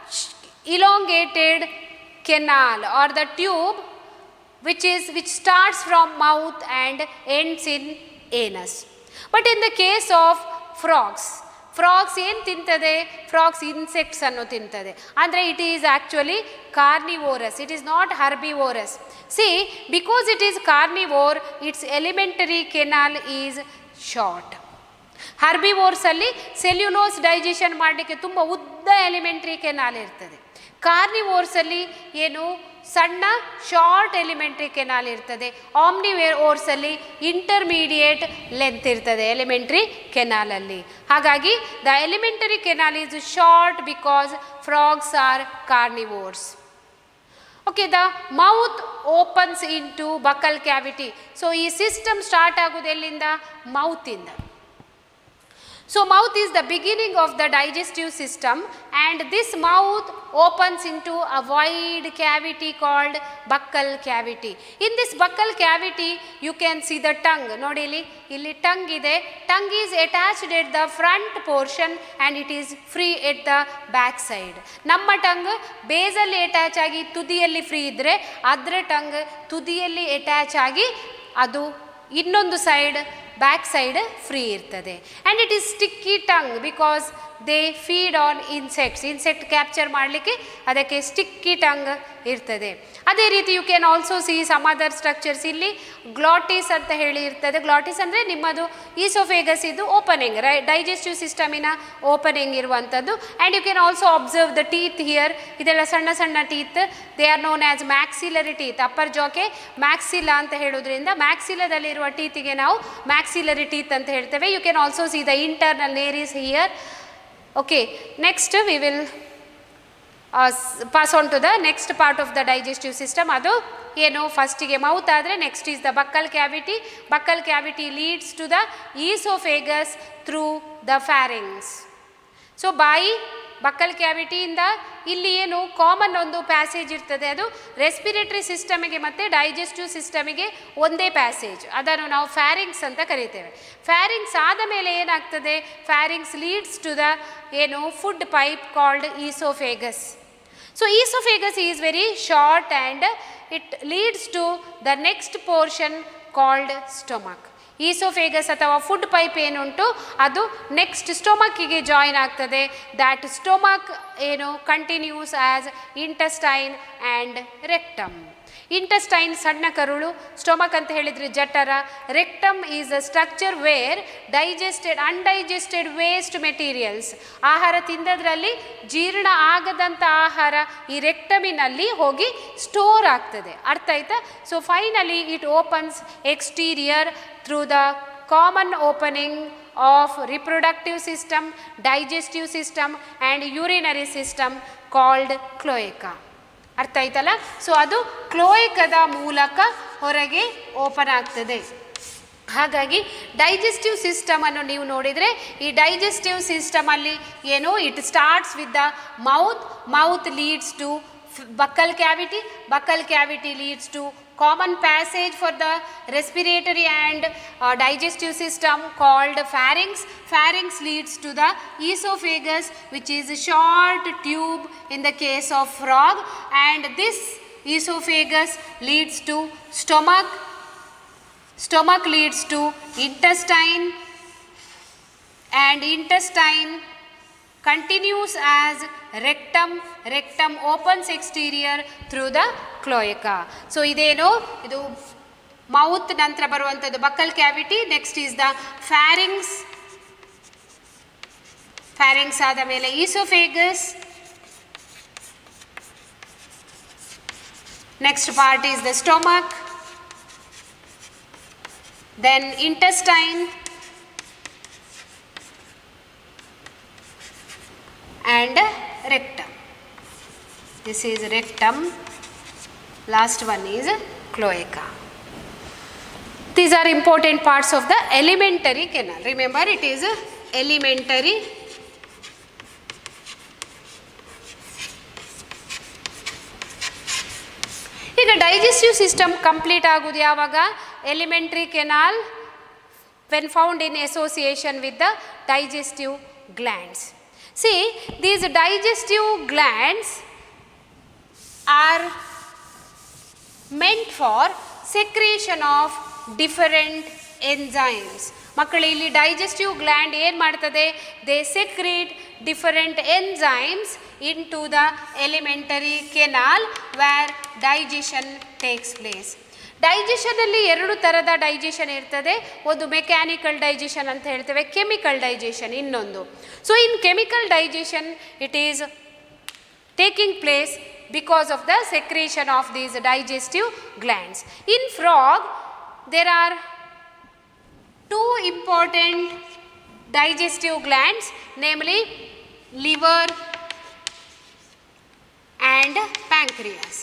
elongated canal or the tube which is which starts from mouth and ends in anus but in the case of frogs frogs ಏನು ತಿಂತದೆ frogs insects ಅನ್ನು ತಿಂತದೆ ಅಂದರೆ it is actually carnivorous it is not herbivorous see because it is carnivore its elementary canal is short ಹರ್ಬಿವೋರ್ಸಲ್ಲಿ cellulose digestion ಮಾಡಲಿಕ್ಕೆ ತುಂಬ ಉದ್ದ elementary canal ಇರ್ತದೆ ಕಾರ್ನಿವೋರ್ಸಲ್ಲಿ ಏನು ಸಣ್ಣ ಶಾರ್ಟ್ ಎಲಿಮೆಂಟ್ರಿ ಕೆನಾಲ್ ಇರ್ತದೆ ಆಮ್ನಿವೇರ್ ಓರ್ಸಲ್ಲಿ ಇಂಟರ್ಮೀಡಿಯೇಟ್ ಲೆಂತ್ ಇರ್ತದೆ ಎಲಿಮೆಂಟ್ರಿ ಕೆನಾಲಲ್ಲಿ ಹಾಗಾಗಿ the elementary canal is short because frogs are carnivores okay the mouth opens into buccal cavity so ಈ ಸಿಸ್ಟಮ್ ಸ್ಟಾರ್ಟ್ ಆಗೋದು ಎಲ್ಲಿಂದ ಮೌತಿಂದ So mouth is the beginning of the digestive system and this mouth opens into a wide cavity called buccal cavity. In this buccal cavity you can see the tongue. ನೋಡಿ ಇಲ್ಲಿ ಇಲ್ಲಿ tongue ಇದೆ tongue is attached at the front portion and it is free at the back side ನಮ್ಮ tongue ಬೇಸಲ್ಲಿ attach ಆಗಿ ತುದಿಯಲ್ಲಿ free ಇದ್ದರೆ ಅದರ ಟಂಗ್ ತುದಿಯಲ್ಲಿ ಅಟ್ಯಾಚ್ ಆಗಿ ಅದು ಇನ್ನೊಂದು ಸೈಡ್ ಬ್ಯಾಕ್ ಸೈಡ್ ಫ್ರೀ ಇರ್ತದೆ and it is sticky tongue because they feed on insects insect capture ಮಾಡಲಿಕ್ಕೆ ಅದಕ್ಕೆ ಸ್ಟಿಕ್ಕಿ ಟಂಗ್ ಇರ್ತದೆ ಅದೇ ರೀತಿ you can also see some other structures ಇಲ್ಲಿ ಗ್ಲಾಟಿಸ್ ಅಂತ ಹೇಳಿ ಇರ್ತದೆ ಗ್ಲಾಟಿಸ್ ಅಂದರೆ ನಿಮ್ಮದು ಈಸೋಫೇಗಸ್ ಇದು ಓಪನಿಂಗ್ ರೈ ಡೈಜೆಸ್ಟಿವ್ ಸಿಸ್ಟಮಿನ ಓಪನಿಂಗ್ ಇರುವಂಥದ್ದು and you can also observe the teeth here ಇದೆಲ್ಲ ಸಣ್ಣ ಸಣ್ಣ teeth they are known as maxillary teeth upper ಜಾಕೆ ಮ್ಯಾಕ್ಸಿಲ ಅಂತ ಹೇಳೋದ್ರಿಂದ ಮ್ಯಾಕ್ಸಿಲದಲ್ಲಿರುವ ಟೀತಿಗೆ ನಾವು ಮ್ಯಾಕ್ಸಿಲರಿ ಟೀತ್ ಅಂತ ಹೇಳ್ತೇವೆ you can also see the internal nares here okay next we will pass on to the next part of the digestive system ಅದು ಏನು ಫಸ್ಟಿಗೆ ಮೌತ್ ಆದರೆ next is the buccal cavity buccal cavity leads to the oesophagus through the pharynx so ಬಾಯಿ buccal ಕ್ಯಾವಿಟಿಯಿಂದ ಇಲ್ಲಿ ಏನು common ಒಂದು passage ಇರ್ತದೆ ಅದು ರೆಸ್ಪಿರೇಟರಿ ಸಿಸ್ಟಮಿಗೆ ಮತ್ತು ಡೈಜೆಸ್ಟಿವ್ ಸಿಸ್ಟಮಿಗೆ ಒಂದೇ ಪ್ಯಾಸೇಜ್ ಅದನ್ನು ನಾವು ಫ್ಯಾರಿಂಗ್ಸ್ ಅಂತ ಕರಿತೇವೆ ಫ್ಯಾರಿಂಗ್ಸ್ ಆದ ಮೇಲೆ ಏನಾಗ್ತದೆ ಫ್ಯಾರಿಂಗ್ಸ್ ಲೀಡ್ಸ್ ಟು ದ ಏನು food pipe called oesophagus so oesophagus is very short and it leads to the next portion called stomach oesophagus ಅಥವಾ ಫುಡ್ ಪೈಪ್ ಏನುಂಟು ಅದು ನೆಕ್ಸ್ಟ್ ಸ್ಟೊಮಕ್ಕಿಗೆ ಜಾಯಿನ್ ಆಗ್ತದೆ ದ್ಯಾಟ್ ಸ್ಟೊಮಕ್ ಏನು continues as intestine and rectum intestine ಸಣ್ಣ ಕರುಳು stomach ಅಂತ ಹೇಳಿದರೆ ಜಠರ rectum is a structure where digested undigested waste materials ಆಹಾರ ತಿಂದದ್ರಲ್ಲಿ ಜೀರ್ಣ ಆಗದಂಥ ಆಹಾರ ಈ ರೆಕ್ಟಮಿನಲ್ಲಿ ಹೋಗಿ ಸ್ಟೋರ್ ಆಗ್ತದೆ ಅರ್ಥ ಆಯ್ತಾ so finally it opens exterior through the common opening of reproductive system digestive system and urinary system called cloaca ಅರ್ಥ ಆಯ್ತಲ್ಲ ಸೊ ಅದು ಕ್ಲೋಯಿಕದ ಮೂಲಕ ಹೊರಗೆ ಓಪನ್ ಆಗ್ತದೆ ಹಾಗಾಗಿ ಡೈಜೆಸ್ಟಿವ್ ಸಿಸ್ಟಮನ್ನು ನೀವು ನೋಡಿದರೆ ಈ ಡೈಜೆಸ್ಟಿವ್ ಸಿಸ್ಟಮಲ್ಲಿ ಏನು it starts with the mouth mouth leads to buccal cavity buccal cavity leads to common passage for the respiratory and uh, digestive system called pharynx pharynx leads to the esophagus which is a short tube in the case of frog and this esophagus leads to stomach stomach leads to intestine and intestine continues as rectum rectum opens exterior through the cloaca so ಇದೇನು ಇದು mouth ನಂತರ ಬರುವಂಥದ್ದು buccal cavity next is the pharynx pharynx ಆದ ಮೇಲೆ oesophagus next part is the stomach then intestine and rectum. This is rectum. Last one is cloaca. These are important parts of the elementary canal. Remember it is a elementary ಈಗ digestive system complete ಆಗೋದು ಯಾವಾಗ elementary canal when found in association with the digestive glands. See, these digestive glands are meant for secretion of different enzymes. ಮಕ್ಕಳು ಇಲ್ಲಿ digestive gland ಏನು ಮಾಡ್ತದೆ they secrete different enzymes into the elementary canal where digestion takes place ಡೈಜೆಷನಲ್ಲಿ ಎರಡು ಥರದ digestion ಇರ್ತದೆ ಒಂದು mechanical digestion ಅಂತ ಹೇಳ್ತೇವೆ ಕೆಮಿಕಲ್ ಡೈಜೆಷನ್ ಇನ್ನೊಂದು so in chemical digestion it is taking place because of the secretion of these digestive glands. In frog, there are two important digestive glands, namely liver and pancreas.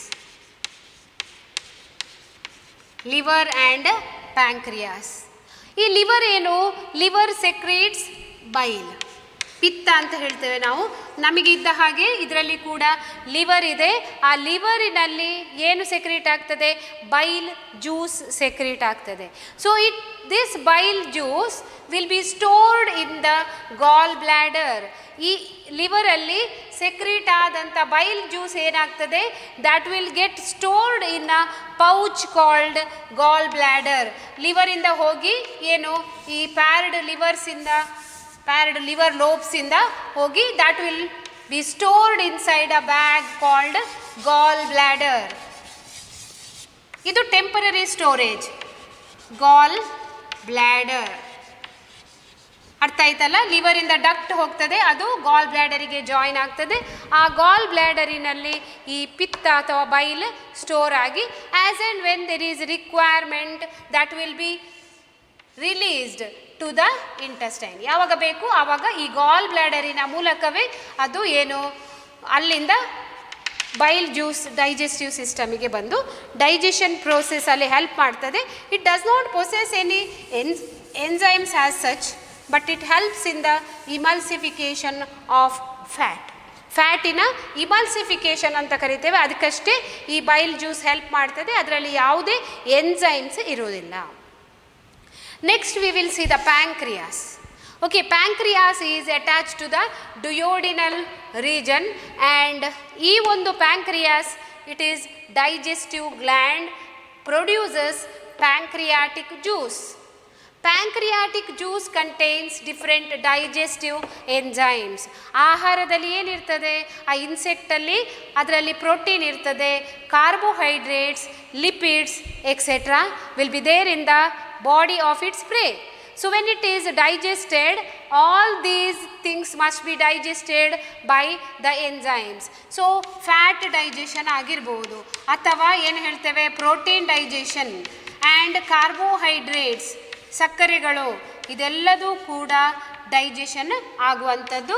Liver and pancreas ಈ liver ಏನು liver secretes bile ಪಿತ್ತ ಅಂತ ಹೇಳ್ತೇವೆ ನಾವು ನಮಗಿದ್ದ ಹಾಗೆ ಇದರಲ್ಲಿ ಕೂಡ liver ಇದೆ ಆ ಲಿವರಿನಲ್ಲಿ ಏನು ಸೆಕ್ರೇಟ್ ಆಗ್ತದೆ ಬೈಲ್ ಜ್ಯೂಸ್ ಸೆಕ್ರೇಟ್ ಆಗ್ತದೆ so it this bile juice will be stored in the gall bladder ಈ ಲಿವರಲ್ಲಿ ಸೆಕ್ರೀಟ್ ಆದಂಥ ಬೈಲ್ ಜ್ಯೂಸ್ ಏನಾಗ್ತದೆ that will get stored in a pouch called gall bladder ಲಿವರಿಂದ ಹೋಗಿ ಏನು ಈ ಪ್ಯಾರ್ಡ್ ಲಿವರ್ಸಿಂದ ಪ್ಯಾರ್ಡ್ ಲಿವರ್ ಲೋಬ್ಸಿಂದ ಹೋಗಿ that will be stored inside a bag called gall bladder ಇದು ಟೆಂಪರರಿ ಸ್ಟೋರೇಜ್ ಗಾಲ್ ಬ್ಲ್ಯಾಡರ್ ಅರ್ಥ ಆಯ್ತಲ್ಲ ಲಿವರಿಂದ ಡಕ್ಟ್ ಹೋಗ್ತದೆ ಅದು ಗಾಲ್ ಬ್ಲ್ಯಾಡರಿಗೆ ಜಾಯಿನ್ ಆಗ್ತದೆ ಆ ಗಾಲ್ ಬ್ಲ್ಯಾಡರಿನಲ್ಲಿ ಈ ಪಿತ್ತ ಅಥವಾ ಬೈಲ್ ಸ್ಟೋರ್ ಆಗಿ as and when there is requirement that will be released to the intestine ಯಾವಾಗ ಬೇಕು ಆವಾಗ ಈ ಗಾಲ್ ಬ್ಲ್ಯಾಡರಿನ ಮೂಲಕವೇ ಅದು ಏನು ಅಲ್ಲಿಂದ ಬೈಲ್ ಜ್ಯೂಸ್ ಡೈಜೆಸ್ಟಿವ್ ಸಿಸ್ಟಮಿಗೆ ಬಂದು ಡೈಜೆಷನ್ ಪ್ರೋಸೆಸ್ಸಲ್ಲಿ ಹೆಲ್ಪ್ ಮಾಡ್ತದೆ it does not possess any en enzymes as such but it helps in the emulsification of fat ಫ್ಯಾಟಿನ ಇಮಲ್ಸಿಫಿಕೇಷನ್ ಅಂತ ಕರಿತೇವೆ ಅದಕ್ಕಷ್ಟೇ ಈ ಬೈಲ್ ಜ್ಯೂಸ್ ಹೆಲ್ಪ್ ಮಾಡ್ತದೆ ಅದರಲ್ಲಿ ಯಾವುದೇ ಎನ್ಸೈಮ್ಸ್ ಇರೋದಿಲ್ಲ next we will see the pancreas okay pancreas is attach to the duodenal region and ಈ ಒಂದು pancreas it is digestive gland produces pancreatic juice pancreatic juice contains different digestive enzymes ಆಹಾರದಲ್ಲಿ ಏನಿರ್ತದೆ ಆ ಇನ್ಸೆಕ್ಟಲ್ಲಿ ಅದರಲ್ಲಿ ಪ್ರೋಟೀನ್ ಇರ್ತದೆ carbohydrates lipids etcetera will be there in the body of its prey. So when it is digested, all these things must be digested by the enzymes. So fat digestion ಆಗಿರ್ಬೋದು ಅಥವಾ ಏನು ಹೇಳ್ತೇವೆ ಪ್ರೋಟೀನ್ ಡೈಜೆಷನ್ ಆ್ಯಂಡ್ ಕಾರ್ಬೋಹೈಡ್ರೇಟ್ಸ್ ಸಕ್ಕರೆಗಳು ಇದೆಲ್ಲದೂ ಕೂಡ digestion ಆಗುವಂಥದ್ದು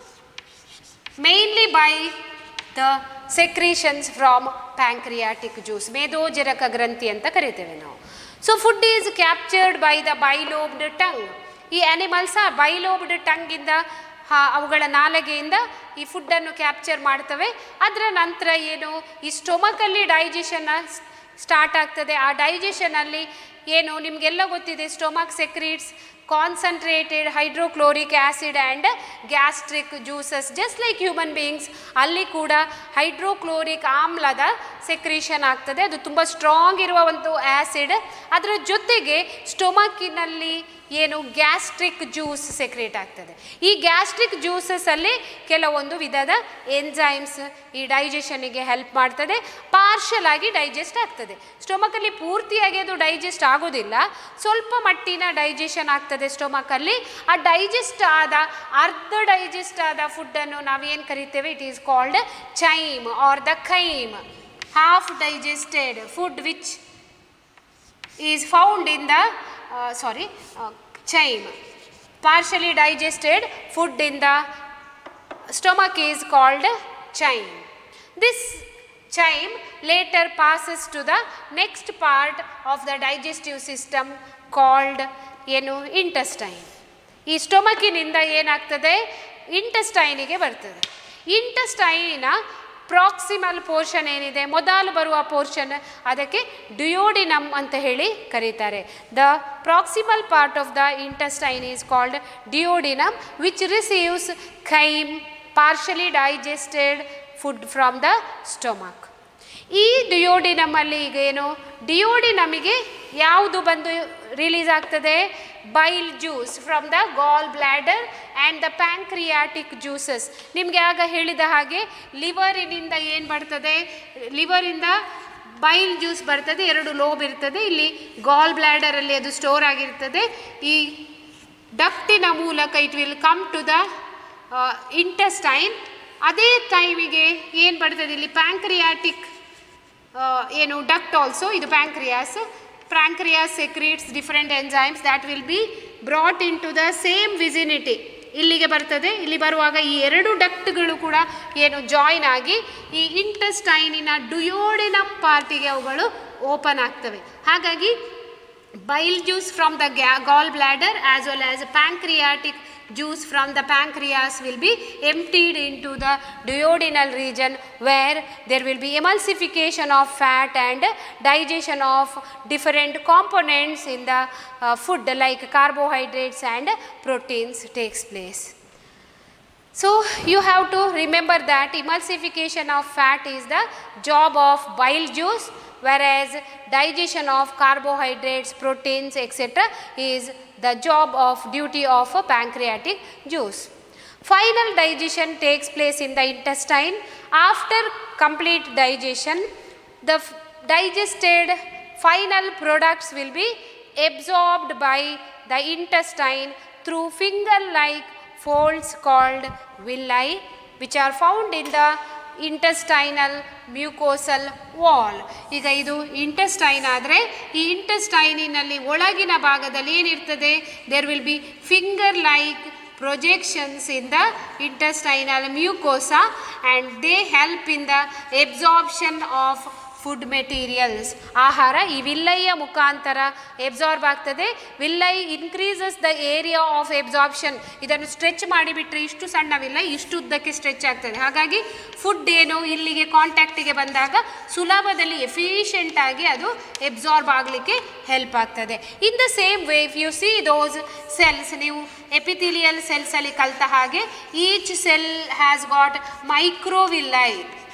mainly by the secretions from pancreatic juice ಮೇದೋಜರಕ ಗ್ರಂಥಿ ಅಂತ ಕರಿತೇವೆ ನಾವು so food is captured by the bilobed tongue ಈ ಆ್ಯನಿಮಲ್ಸ ಬೈಲೋಬ್ಡ್ ಟಂಗಿಂದ ಅವುಗಳ ನಾಲಗೆಯಿಂದ ಈ ಫುಡ್ಡನ್ನು ಕ್ಯಾಪ್ಚರ್ ಮಾಡ್ತವೆ ಅದರ ನಂತರ ಏನು ಈ ಸ್ಟೊಮಕಲ್ಲಿ ಡೈಜೆಷನ್ ಸ್ಟಾರ್ಟ್ ಆಗ್ತದೆ ಆ ಡೈಜೆಷನಲ್ಲಿ ಏನು ನಿಮಗೆಲ್ಲ ಗೊತ್ತಿದೆ stomach secrets concentrated hydrochloric acid and gastric juices just like human beings ಅಲ್ಲಿ ಕೂಡ ಹೈಡ್ರೋಕ್ಲೋರಿಕ್ ಆಮ್ಲದ ಸೆಕ್ರೀಷನ್ ಆಗ್ತದೆ ಅದು ತುಂಬ ಸ್ಟ್ರಾಂಗ್ ಇರುವ ಒಂದು ಆ್ಯಸಿಡ್ ಅದರ ಜೊತೆಗೆ ಸ್ಟೊಮಕಿನಲ್ಲಿ ಏನು ಗ್ಯಾಸ್ಟ್ರಿಕ್ ಜ್ಯೂಸ್ ಸೆಕ್ರೇಟ್ ಆಗ್ತದೆ ಈ ಗ್ಯಾಸ್ಟ್ರಿಕ್ ಜ್ಯೂಸಸ್ಸಲ್ಲಿ ಕೆಲವೊಂದು ವಿಧದ ಎನ್ಸೈಮ್ಸ್ ಈ ಡೈಜೆಷನಿಗೆ ಹೆಲ್ಪ್ ಮಾಡ್ತದೆ ಪಾರ್ಷಲ್ ಆಗಿ ಡೈಜೆಸ್ಟ್ ಆಗ್ತದೆ ಸ್ಟೊಮಕಲ್ಲಿ ಪೂರ್ತಿಯಾಗಿ ಅದು ಡೈಜೆಸ್ಟ್ ಆಗೋದಿಲ್ಲ ಸ್ವಲ್ಪ ಮಟ್ಟಿನ ಡೈಜೆಷನ್ ಆಗ್ತದೆ ಸ್ಟೊಮಕಲ್ಲಿ ಆ ಡೈಜೆಸ್ಟ್ ಆದ ಅರ್ಧ ಡೈಜೆಸ್ಟ್ ಆದ ಫುಡ್ಡನ್ನು ನಾವೇನು ಕರಿತೇವೆ it is called chyme or the chyme half digested food which is found in the uh, sorry uh, chyme partially digested food in the stomach is called chyme this chime later passes to the next part of the digestive system called ಏನು intestine ಈ ಸ್ಟೊಮಕಿನಿಂದ ಏನಾಗ್ತದೆ ಇಂಟೆಸ್ಟೈನಿಗೆ ಬರ್ತದೆ ಇಂಟೆಸ್ಟೈನಿನ proximal portion ಏನಿದೆ ಮೊದಲು ಬರುವ portion ಅದಕ್ಕೆ duodenum ಅಂತ ಹೇಳಿ ಕರೀತಾರೆ the proximal part of the intestine is called duodenum which receives chyme partially digested food from the stomach ಈ ಡಿಯೋಡಿನಮಲ್ಲಿ ಈಗ ಏನು ಡಿಯೋಡಿನಮಿಗೆ ಯಾವುದು ಬಂದು ರಿಲೀಸ್ ಆಗ್ತದೆ bile juice from the gall bladder and the pancreatic juices ನಿಮಗೆ ಆಗ ಹೇಳಿದ ಹಾಗೆ ಲಿವರಿನಿಂದ ಏನು ಬರ್ತದೆ ಲಿವರಿಂದ ಬೈಲ್ ಜ್ಯೂಸ್ ಬರ್ತದೆ ಎರಡು ಲೋಬ್ ಇರ್ತದೆ ಇಲ್ಲಿ ಗಾಲ್ ಬ್ಲ್ಯಾಡರಲ್ಲಿ ಅದು ಸ್ಟೋರ್ ಆಗಿರ್ತದೆ ಈ ಡಕ್ಟಿನ ಮೂಲಕ it will come to the intestine ಅದೇ ಟೈಮಿಗೆ ಏನು ಬರ್ತದೆ ಇಲ್ಲಿ ಪ್ಯಾಂಕ್ರಿಯಾಟಿಕ್ ಏನು ಡಕ್ಟ್ ಆಲ್ಸೋ ಇದು pancreas pancreas secrets different enzymes that will be brought into the same vicinity ಇಲ್ಲಿಗೆ ಬರ್ತದೆ ಇಲ್ಲಿ ಬರುವಾಗ ಈ ಎರಡು ಡಕ್ಟ್ಗಳು ಕೂಡ ಏನು ಜಾಯಿನ್ ಆಗಿ ಈ ಇಂಟೆಸ್ಟೈನಿನ ಡುಯೋಡಿನಮ್ ಪಾರ್ಟಿಗೆ ಅವುಗಳು ಓಪನ್ ಆಗ್ತವೆ ಹಾಗಾಗಿ bile juice from the ga- gallbladder as well as pancreatic juice from the pancreas will be emptied into the duodenal region where there will be emulsification of fat and digestion of different components in the uh, food like carbohydrates and proteins takes place. So you have to remember that emulsification of fat is the job of bile juice whereas digestion of carbohydrates, proteins etc. is the job of duty of a pancreatic juice. Final digestion takes place in the intestine. After complete digestion, the f- digested final products will be absorbed by the intestine through finger-like folds called villi which are found in the intestinal mucosal wall ಈಗ ಇದು intestine ಆದರೆ ಈ ಇಂಟೆಸ್ಟೈನಿನಲ್ಲಿ ಒಳಗಿನ ಭಾಗದಲ್ಲಿ ಏನಿರ್ತದೆ there will be finger like projections in the intestinal mucosa and they help in the absorption of food materials ಆಹಾರ ಈ ವಿಲ್ಲೈಯ ಮುಖಾಂತರ ಎಬ್ಸಾರ್ಬ್ ಆಗ್ತದೆ villi increases the area of absorption ಇದನ್ನು ಸ್ಟ್ರೆಚ್ ಮಾಡಿಬಿಟ್ರೆ ಇಷ್ಟು ಸಣ್ಣ ವಿಲ್ಲೈ ಇಷ್ಟು ಉದ್ದಕ್ಕೆ ಸ್ಟ್ರೆಚ್ ಆಗ್ತದೆ ಹಾಗಾಗಿ ಫುಡ್ ಏನು ಇಲ್ಲಿಗೆ ಕಾಂಟ್ಯಾಕ್ಟಿಗೆ ಬಂದಾಗ ಸುಲಭದಲ್ಲಿ ಎಫಿಷಿಯೆಂಟ್ ಆಗಿ ಅದು ಎಬ್ಸಾರ್ಬ್ ಆಗಲಿಕ್ಕೆ ಹೆಲ್ಪ್ ಆಗ್ತದೆ in the same way if you see those cells ನೀವು ಎಪಿಥಿಲಿಯಲ್ ಸೆಲ್ಸಲ್ಲಿ ಕಲ್ತ ಹಾಗೆ each cell has got microvilli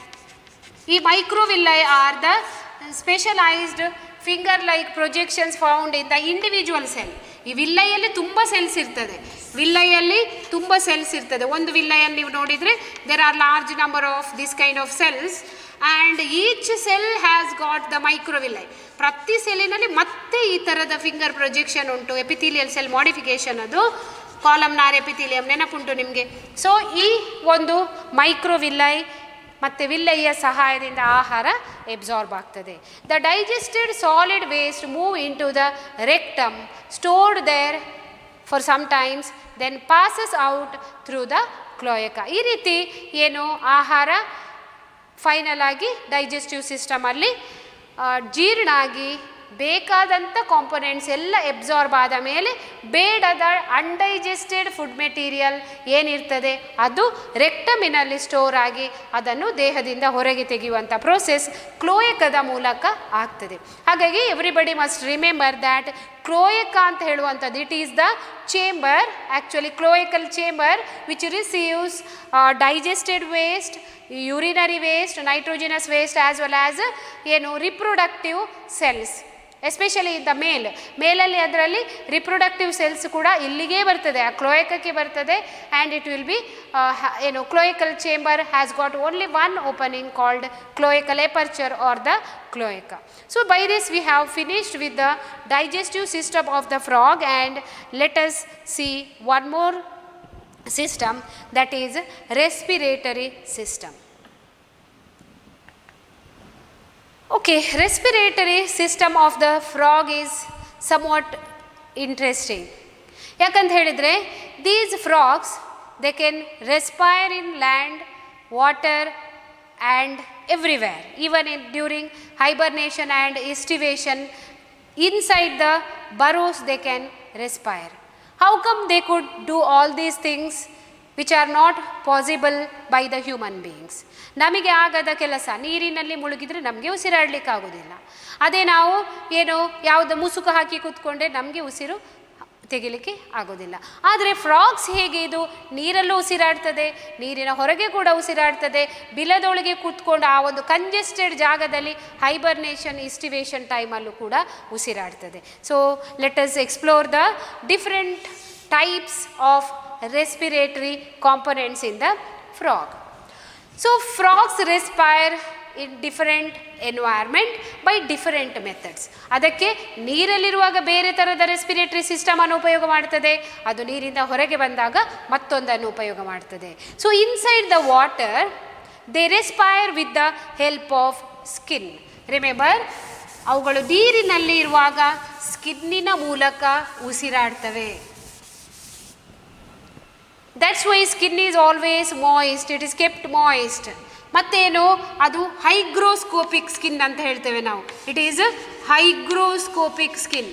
ಈ microvilli are the specialised finger like projections found in the individual cell ಈ ವಿಲ್ಲೈಯಲ್ಲಿ ತುಂಬ ಸೆಲ್ಸ್ ಇರ್ತದೆ ವಿಲ್ಲೈಯಲ್ಲಿ ತುಂಬ ಸೆಲ್ಸ್ ಇರ್ತದೆ ಒಂದು ವಿಲ್ಲೈಯಲ್ಲಿ ನೀವು ನೋಡಿದರೆ there are large number of this kind of cells and each cell has got the microvilli ಪ್ರತಿ ಸೆಲ್ಲಿನಲ್ಲಿ ಮತ್ತೆ ಈ ಥರದ ಫಿಂಗರ್ ಪ್ರೊಜೆಕ್ಷನ್ ಉಂಟು ಎಪಿಥೀಲಿಯಲ್ ಸೆಲ್ ಮಾಡಿಫಿಕೇಶನ್ ಅದು ಕಾಲಮ್ನಾರ್ ಎಪಿಥೀಲಿಯಂ ನೆನಪುಂಟು ನಿಮಗೆ ಸೊ ಈ ಒಂದು ಮೈಕ್ರೋವಿಲ್ಲೈ ಮತ್ತು ವಿಲ್ಲೈಯ ಸಹಾಯದಿಂದ ಆಹಾರ ಎಬ್ಸಾರ್ಬ್ ಆಗ್ತದೆ the digested solid waste move into the rectum stored there for some times then passes out through the cloaca ಈ ರೀತಿ ಏನು ಆಹಾರ ಫೈನಲ್ ಆಗಿ ಡೈಜೆಸ್ಟಿವ್ ಸಿಸ್ಟಮಲ್ಲಿ ಜೀರ್ಣ ಆಗಿ ಬೇಕಾದಂಥ ಕಾಂಪೊನೆಂಟ್ಸ್ ಎಲ್ಲ ಎಬ್ಸಾರ್ಬ್ ಆದ ಮೇಲೆ ಬೇಡದ ಅನ್ಡೈಜೆಸ್ಟೆಡ್ ಫುಡ್ ಮೆಟೀರಿಯಲ್ ಏನಿರ್ತದೆ ಅದು ರೆಕ್ಟಮಿನಲ್ಲಿ ಸ್ಟೋರ್ ಆಗಿ ಅದನ್ನು ದೇಹದಿಂದ ಹೊರಗೆ ತೆಗೆಯುವಂಥ ಪ್ರೋಸೆಸ್ ಕ್ಲೋಯಕದ ಮೂಲಕ ಆಗ್ತದೆ ಹಾಗಾಗಿ everybody must remember that cloaca ಅಂತ ಹೇಳುವಂಥದ್ದು it is the chamber actually cloacal chamber which receives digested waste urinary waste nitrogenous waste as well as ಏನು reproductive cells especially the male ಮೇಲಲ್ಲಿ ಅದರಲ್ಲಿ ರಿಪ್ರೊಡಕ್ಟಿವ್ ಸೆಲ್ಸ್ ಕೂಡ ಇಲ್ಲಿಗೇ ಬರ್ತದೆ ಆ ಕ್ಲೋಯಕಕ್ಕೆ ಬರ್ತದೆ ಆ್ಯಂಡ್ ಇಟ್ ವಿಲ್ ಬಿ ಏನು cloacal chamber has got only one opening called cloacal aperture or the cloaca. So by this we have finished with the digestive system of the frog and let us see one more system that is respiratory system. Okay, respiratory system of the frog is somewhat interesting. ಯಾಕಂತ ಹೇಳಿದರೆ these frogs they can respire in land water and everywhere, even in, during hibernation and estivation, inside the burrows they can respire. How come they could do all these things which are not possible by the human beings? ನಮಗೆ ಆಗದ ಕೆಲಸ ನೀರಿನಲ್ಲಿ ಮುಳುಗಿದ್ರೆ ನಮಗೆ ಉಸಿರಾಡಲಿಕ್ಕೆ ಆಗೋದಿಲ್ಲ ಅದೇ ನಾವು ಏನು ಯಾವುದು ಮುಸುಕು ಹಾಕಿ ಕೂತ್ಕೊಂಡ್ರೆ ನಮಗೆ ಉಸಿರು ತೆಗಿಲಿಕ್ಕೆ ಆಗೋದಿಲ್ಲ ಆದರೆ ಫ್ರಾಗ್ಸ್ ಹೇಗೆ ಇದು ನೀರಲ್ಲೂ ಉಸಿರಾಡ್ತದೆ ನೀರಿನ ಹೊರಗೆ ಕೂಡ ಉಸಿರಾಡ್ತದೆ ಬಿಲದೊಳಗೆ ಕೂತ್ಕೊಂಡು ಆ ಒಂದು ಕಂಜೆಸ್ಟೆಡ್ ಜಾಗದಲ್ಲಿ ಹೈಬರ್ನೇಷನ್ ಇಸ್ಟಿವೇಷನ್ ಟೈಮಲ್ಲೂ ಕೂಡ ಉಸಿರಾಡ್ತದೆ so let us explore the different types of respiratory components in the frog so frogs respire in different environment by different methods ಅದಕ್ಕೆ ನೀರಲ್ಲಿರುವಾಗ ಬೇರೆ ಥರದ ರೆಸ್ಪಿರೇಟರಿ ಸಿಸ್ಟಮನ್ನು ಉಪಯೋಗ ಮಾಡ್ತದೆ ಅದು ನೀರಿಂದ ಹೊರಗೆ ಬಂದಾಗ ಮತ್ತೊಂದನ್ನು ಉಪಯೋಗ ಮಾಡ್ತದೆ so inside the water they respire with the help of skin remember ಅವುಗಳು ನೀರಿನಲ್ಲಿ ಇರುವಾಗ ಸ್ಕಿನ್ನಿನ ಮೂಲಕ ಉಸಿರಾಡ್ತವೆ that's why skin is always moist it is kept moist ಮತ್ತೇನು ಅದು ಹೈಗ್ರೋಸ್ಕೋಪಿಕ್ ಸ್ಕಿನ್ ಅಂತ ಹೇಳ್ತೇವೆ ನಾವು ಇಟ್ ಈಸ್ ಹೈಗ್ರೋಸ್ಕೋಪಿಕ್ ಸ್ಕಿನ್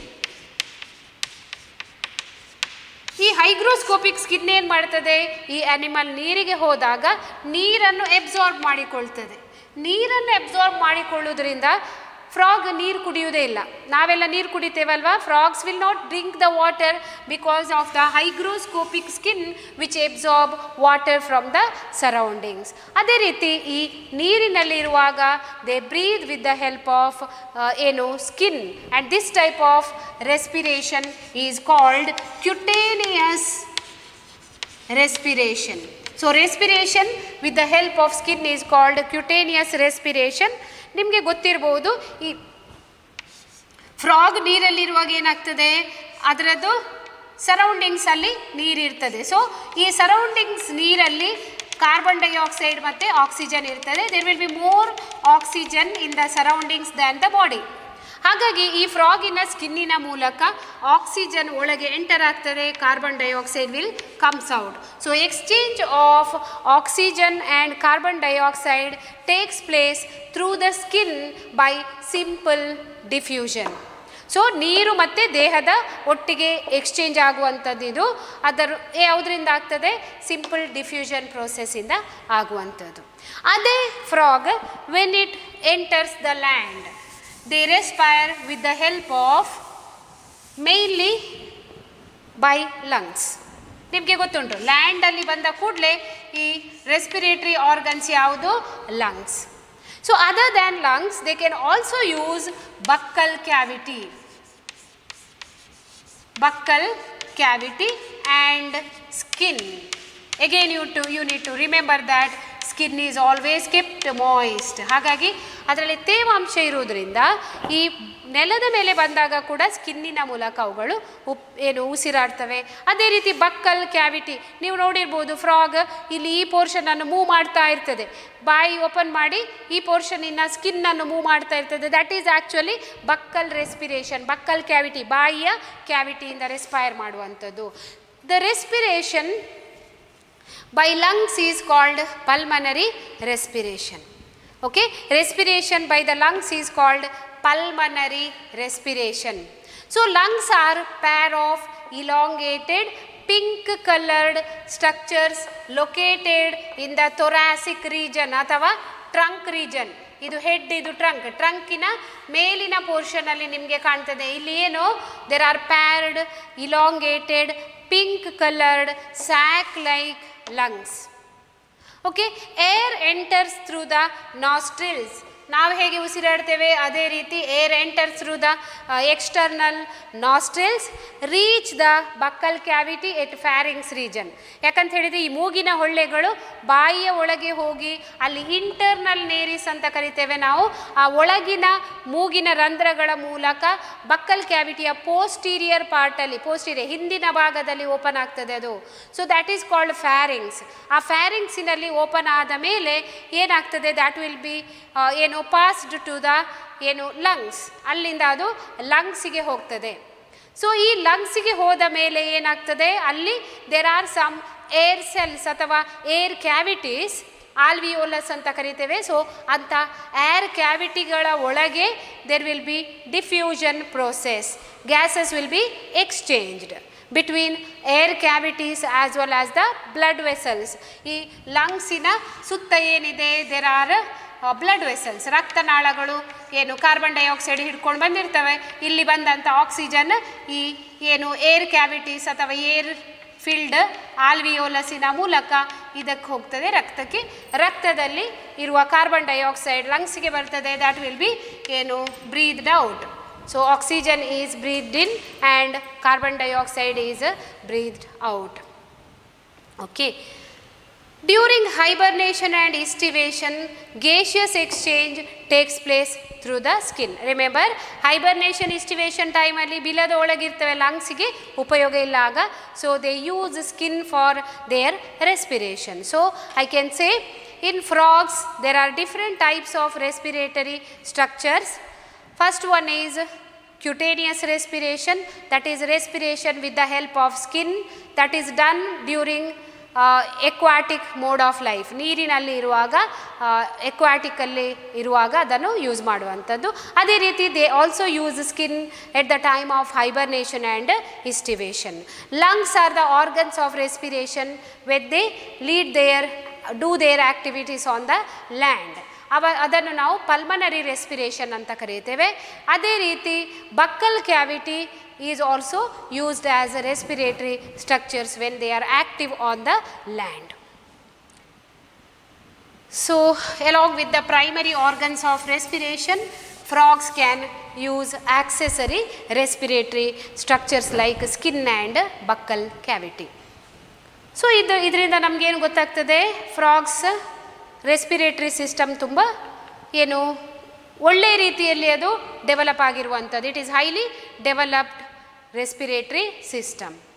ಈ ಹೈಗ್ರೋಸ್ಕೋಪಿಕ್ ಸ್ಕಿನ್ ಏನು ಮಾಡ್ತದೆ ಈ ಅನಿಮಲ್ ನೀರಿಗೆ ಹೋದಾಗ ನೀರನ್ನು ಎಬ್ಸಾರ್ಬ್ ಮಾಡಿಕೊಳ್ತದೆ ನೀರನ್ನು ಎಬ್ಸಾರ್ಬ್ ಮಾಡಿಕೊಳ್ಳೋದ್ರಿಂದ ಫ್ರಾಗ್ ನೀರು ಕುಡಿಯುವುದೇ ಇಲ್ಲ ನಾವೆಲ್ಲ ನೀರು ಕುಡಿತೇವಲ್ವಾ frogs will not drink the water because of the hygroscopic skin which absorb water from the surroundings ಅದೇ ರೀತಿ ಈ ನೀರಿನಲ್ಲಿರುವಾಗ they breathe with the help of ಏನು skin and this type of respiration is called cutaneous respiration. So respiration with the help of skin is called cutaneous respiration. ನಿಮಗೆ ಗೊತ್ತಿರ್ಬೋದು ಈ frog ನೀರಲ್ಲಿರುವಾಗ ಏನಾಗ್ತದೆ ಅದರದ್ದು ಸರೌಂಡಿಂಗ್ಸಲ್ಲಿ ನೀರಿರ್ತದೆ ಸೊ ಈ ಸರೌಂಡಿಂಗ್ಸ್ ನೀರಲ್ಲಿ ಕಾರ್ಬನ್ ಡೈಆಕ್ಸೈಡ್ ಮತ್ತು ಆಕ್ಸಿಜನ್ ಇರ್ತದೆ there will be more oxygen in the surroundings than the body ಹಾಗಾಗಿ ಈ ಫ್ರಾಗಿನ ಸ್ಕಿನ್ನಿನ ಮೂಲಕ ಆಕ್ಸಿಜನ್ ಒಳಗೆ ಎಂಟರ್ ಆಗ್ತದೆ carbon dioxide will comes out so exchange of oxygen and carbon dioxide takes place through the skin by simple diffusion so ನೀರು ಮತ್ತು ದೇಹದ ಒಟ್ಟಿಗೆ ಎಕ್ಸ್ಚೇಂಜ್ ಆಗುವಂಥದ್ದು ಇದು ಅದರ ಯಾವುದರಿಂದ ಆಗ್ತದೆ ಸಿಂಪಲ್ ಡಿಫ್ಯೂಷನ್ ಪ್ರೋಸೆಸ್ಸಿಂದ ಆಗುವಂಥದ್ದು ಅದೇ frog when it enters the land they respire with the help of mainly by lungs ನಿಮಗೆ ಗೊತ್ತುಂಟು ಲ್ಯಾಂಡಲ್ಲಿ ಬಂದ ಕೂಡಲೇ ಈ ರೆಸ್ಪಿರೇಟರಿ ಆರ್ಗನ್ಸ್ ಯಾವುದು lungs so other than lungs they can also use buccal cavity buccal cavity and skin. Again you to you need to remember that skin is always kept moist. ಹಾಗಾಗಿ ಅದರಲ್ಲಿ ತೇವಾಂಶ ಇರುವುದರಿಂದ ಈ ನೆಲದ ಮೇಲೆ ಬಂದಾಗ ಕೂಡ ಸ್ಕಿನ್ನಿನ ಮೂಲಕ ಅವುಗಳು ಉಪ್ ಏನು ಉಸಿರಾಡ್ತವೆ ಅದೇ ರೀತಿ ಬಕ್ಕಲ್ ಕ್ಯಾವಿಟಿ ನೀವು ನೋಡಿರ್ಬೋದು ಫ್ರಾಗ್ ಇಲ್ಲಿ ಈ ಪೋರ್ಷನನ್ನು ಮೂವ್ ಮಾಡ್ತಾ ಇರ್ತದೆ ಬಾಯಿ ಓಪನ್ ಮಾಡಿ ಈ ಪೋರ್ಷನಿನ ಸ್ಕಿನ್ನನ್ನು ಮೂವ್ ಮಾಡ್ತಾ ಇರ್ತದೆ that is actually buccal respiration buccal cavity ಬಾಯಿಯ ಕ್ಯಾವಿಟಿಯಿಂದ ರೆಸ್ಪೈರ್ ಮಾಡುವಂಥದ್ದು the respiration by lungs is called pulmonary respiration okay respiration by the lungs is called pulmonary respiration so lungs are pair of elongated pink colored structures located in the thoracic region ಅಥವಾ trunk region ಇದು head ಇದು trunk ಟ್ರಂಕಿನ ಮೇಲಿನ ಪೋರ್ಷನಲ್ಲಿ ನಿಮಗೆ ಕಾಣ್ತದೆ ಇಲ್ಲಿ ಏನು there are paired elongated pink coloured sac like lungs. Okay air enters through the nostrils ನಾವು ಹೇಗೆ ಉಸಿರಾಡ್ತೇವೆ ಅದೇ ರೀತಿ air enters through the external nostrils reach the buccal cavity at pharynx region ಯಾಕಂತ ಹೇಳಿದರೆ ಈ ಮೂಗಿನ ಹೊಳ್ಳೆಗಳು ಬಾಯಿಯ ಒಳಗೆ ಹೋಗಿ ಅಲ್ಲಿ ಇಂಟರ್ನಲ್ ನೇರಿಸ್ ಅಂತ ಕರಿತೇವೆ ನಾವು ಆ ಒಳಗಿನ ಮೂಗಿನ ರಂಧ್ರಗಳ ಮೂಲಕ ಬಕ್ಕಲ್ ಕ್ಯಾವಿಟಿಯ ಪೋಸ್ಟೀರಿಯರ್ ಪಾರ್ಟಲ್ಲಿ ಪೋಸ್ಟೀರಿಯರ್ ಹಿಂದಿನ ಭಾಗದಲ್ಲಿ ಓಪನ್ ಆಗ್ತದೆ ಅದು so that is called pharynx ಆ ಫ್ಯಾರಿಂಗ್ಸಿನಲ್ಲಿ ಓಪನ್ ಆದ ಮೇಲೆ ಏನಾಗ್ತದೆ ದ್ಯಾಟ್ ವಿಲ್ ಬಿ ಏನು ಪಾಸ್ಡ್ ಟು ದ ಏನು ಲಂಗ್ಸ್ ಅಲ್ಲಿಂದ ಅದು ಲಂಗ್ಸಿಗೆ ಹೋಗ್ತದೆ ಸೊ ಈ ಲಂಗ್ಸಿಗೆ ಹೋದ ಮೇಲೆ ಏನಾಗ್ತದೆ ಅಲ್ಲಿ there are some air cells ಅಥವಾ ಏರ್ ಕ್ಯಾವಿಟೀಸ್ ಆಲ್ವಿಯೋಲಸ್ ಅಂತ ಕರಿತೇವೆ ಸೊ ಅಂಥ ಏರ್ ಕ್ಯಾವಿಟಿಗಳ ಒಳಗೆ there will be diffusion process gases will be exchanged between air cavities as well as the blood vessels ಈ ಲಂಗ್ಸಿನ ಸುತ್ತ ಏನಿದೆ ದೇರ್ ಆರ್ ಬ್ಲಡ್ ವೆಸಲ್ಸ್ ರಕ್ತನಾಳಗಳು ಏನು ಕಾರ್ಬನ್ ಡೈಆಕ್ಸೈಡ್ ಹಿಡ್ಕೊಂಡು ಬಂದಿರ್ತವೆ ಇಲ್ಲಿ ಬಂದಂಥ ಆಕ್ಸಿಜನ್ ಈ ಏನು ಏರ್ ಕ್ಯಾವಿಟೀಸ್ ಅಥವಾ ಏರ್ ಫಿಲ್ಡ್ ಆಲ್ವಿಯೋಲಸಿನ ಮೂಲಕ ಇದಕ್ಕೆ ಹೋಗ್ತದೆ ರಕ್ತಕ್ಕೆ ರಕ್ತದಲ್ಲಿ ಇರುವ ಕಾರ್ಬನ್ ಡೈಆಕ್ಸೈಡ್ ಲಂಗ್ಸ್ಗೆ ಬರ್ತದೆ ದ್ಯಾಟ್ ವಿಲ್ ಬಿ ಏನು breathed out so oxygen is breathed in and carbon dioxide is breathed out okay During hibernation and estivation, gaseous exchange takes place through the skin. Remember, hibernation, estivation ಟೈಮಲ್ಲಿ ಬಿಲದ ಒಳಗಿರ್ತವೆ ಲಂಗ್ಸಿಗೆ ಉಪಯೋಗ ಇಲ್ಲ ಆಗ so they use skin for their respiration so I can say in frogs there are different types of respiratory structures first one is cutaneous respiration that is respiration with the help of skin that is done during aquatic mode of life ನೀರಿನಲ್ಲಿ ಇರುವಾಗ ಎಕ್ವಾಟಿಕಲ್ಲಿ ಇರುವಾಗ ಅದನ್ನು use ಮಾಡುವಂಥದ್ದು ಅದೇ ರೀತಿ they also use skin at the time of hibernation and aestivation lungs are the organs of respiration when they lead their do their activities on the land ಅವ ಅದನ್ನು ನಾವು ಪಲ್ಮನರಿ ರೆಸ್ಪಿರೇಷನ್ ಅಂತ ಕರೀತೇವೆ ಅದೇ ರೀತಿ buccal cavity is also used as a respiratory structures when they are active on the land so along with the primary organs of respiration frogs can use accessory respiratory structures like skin and buccal cavity so ಇದು ಇದರಿಂದ ನಮಗೇನು ಗೊತ್ತಾಗ್ತದೆ frogs respiratory system ತುಂಬ ಏನು ಒಳ್ಳೆ ರೀತಿಯಲ್ಲಿ ಅದು develop ಆಗಿರುವಂಥದ್ದು it is highly developed respiratory system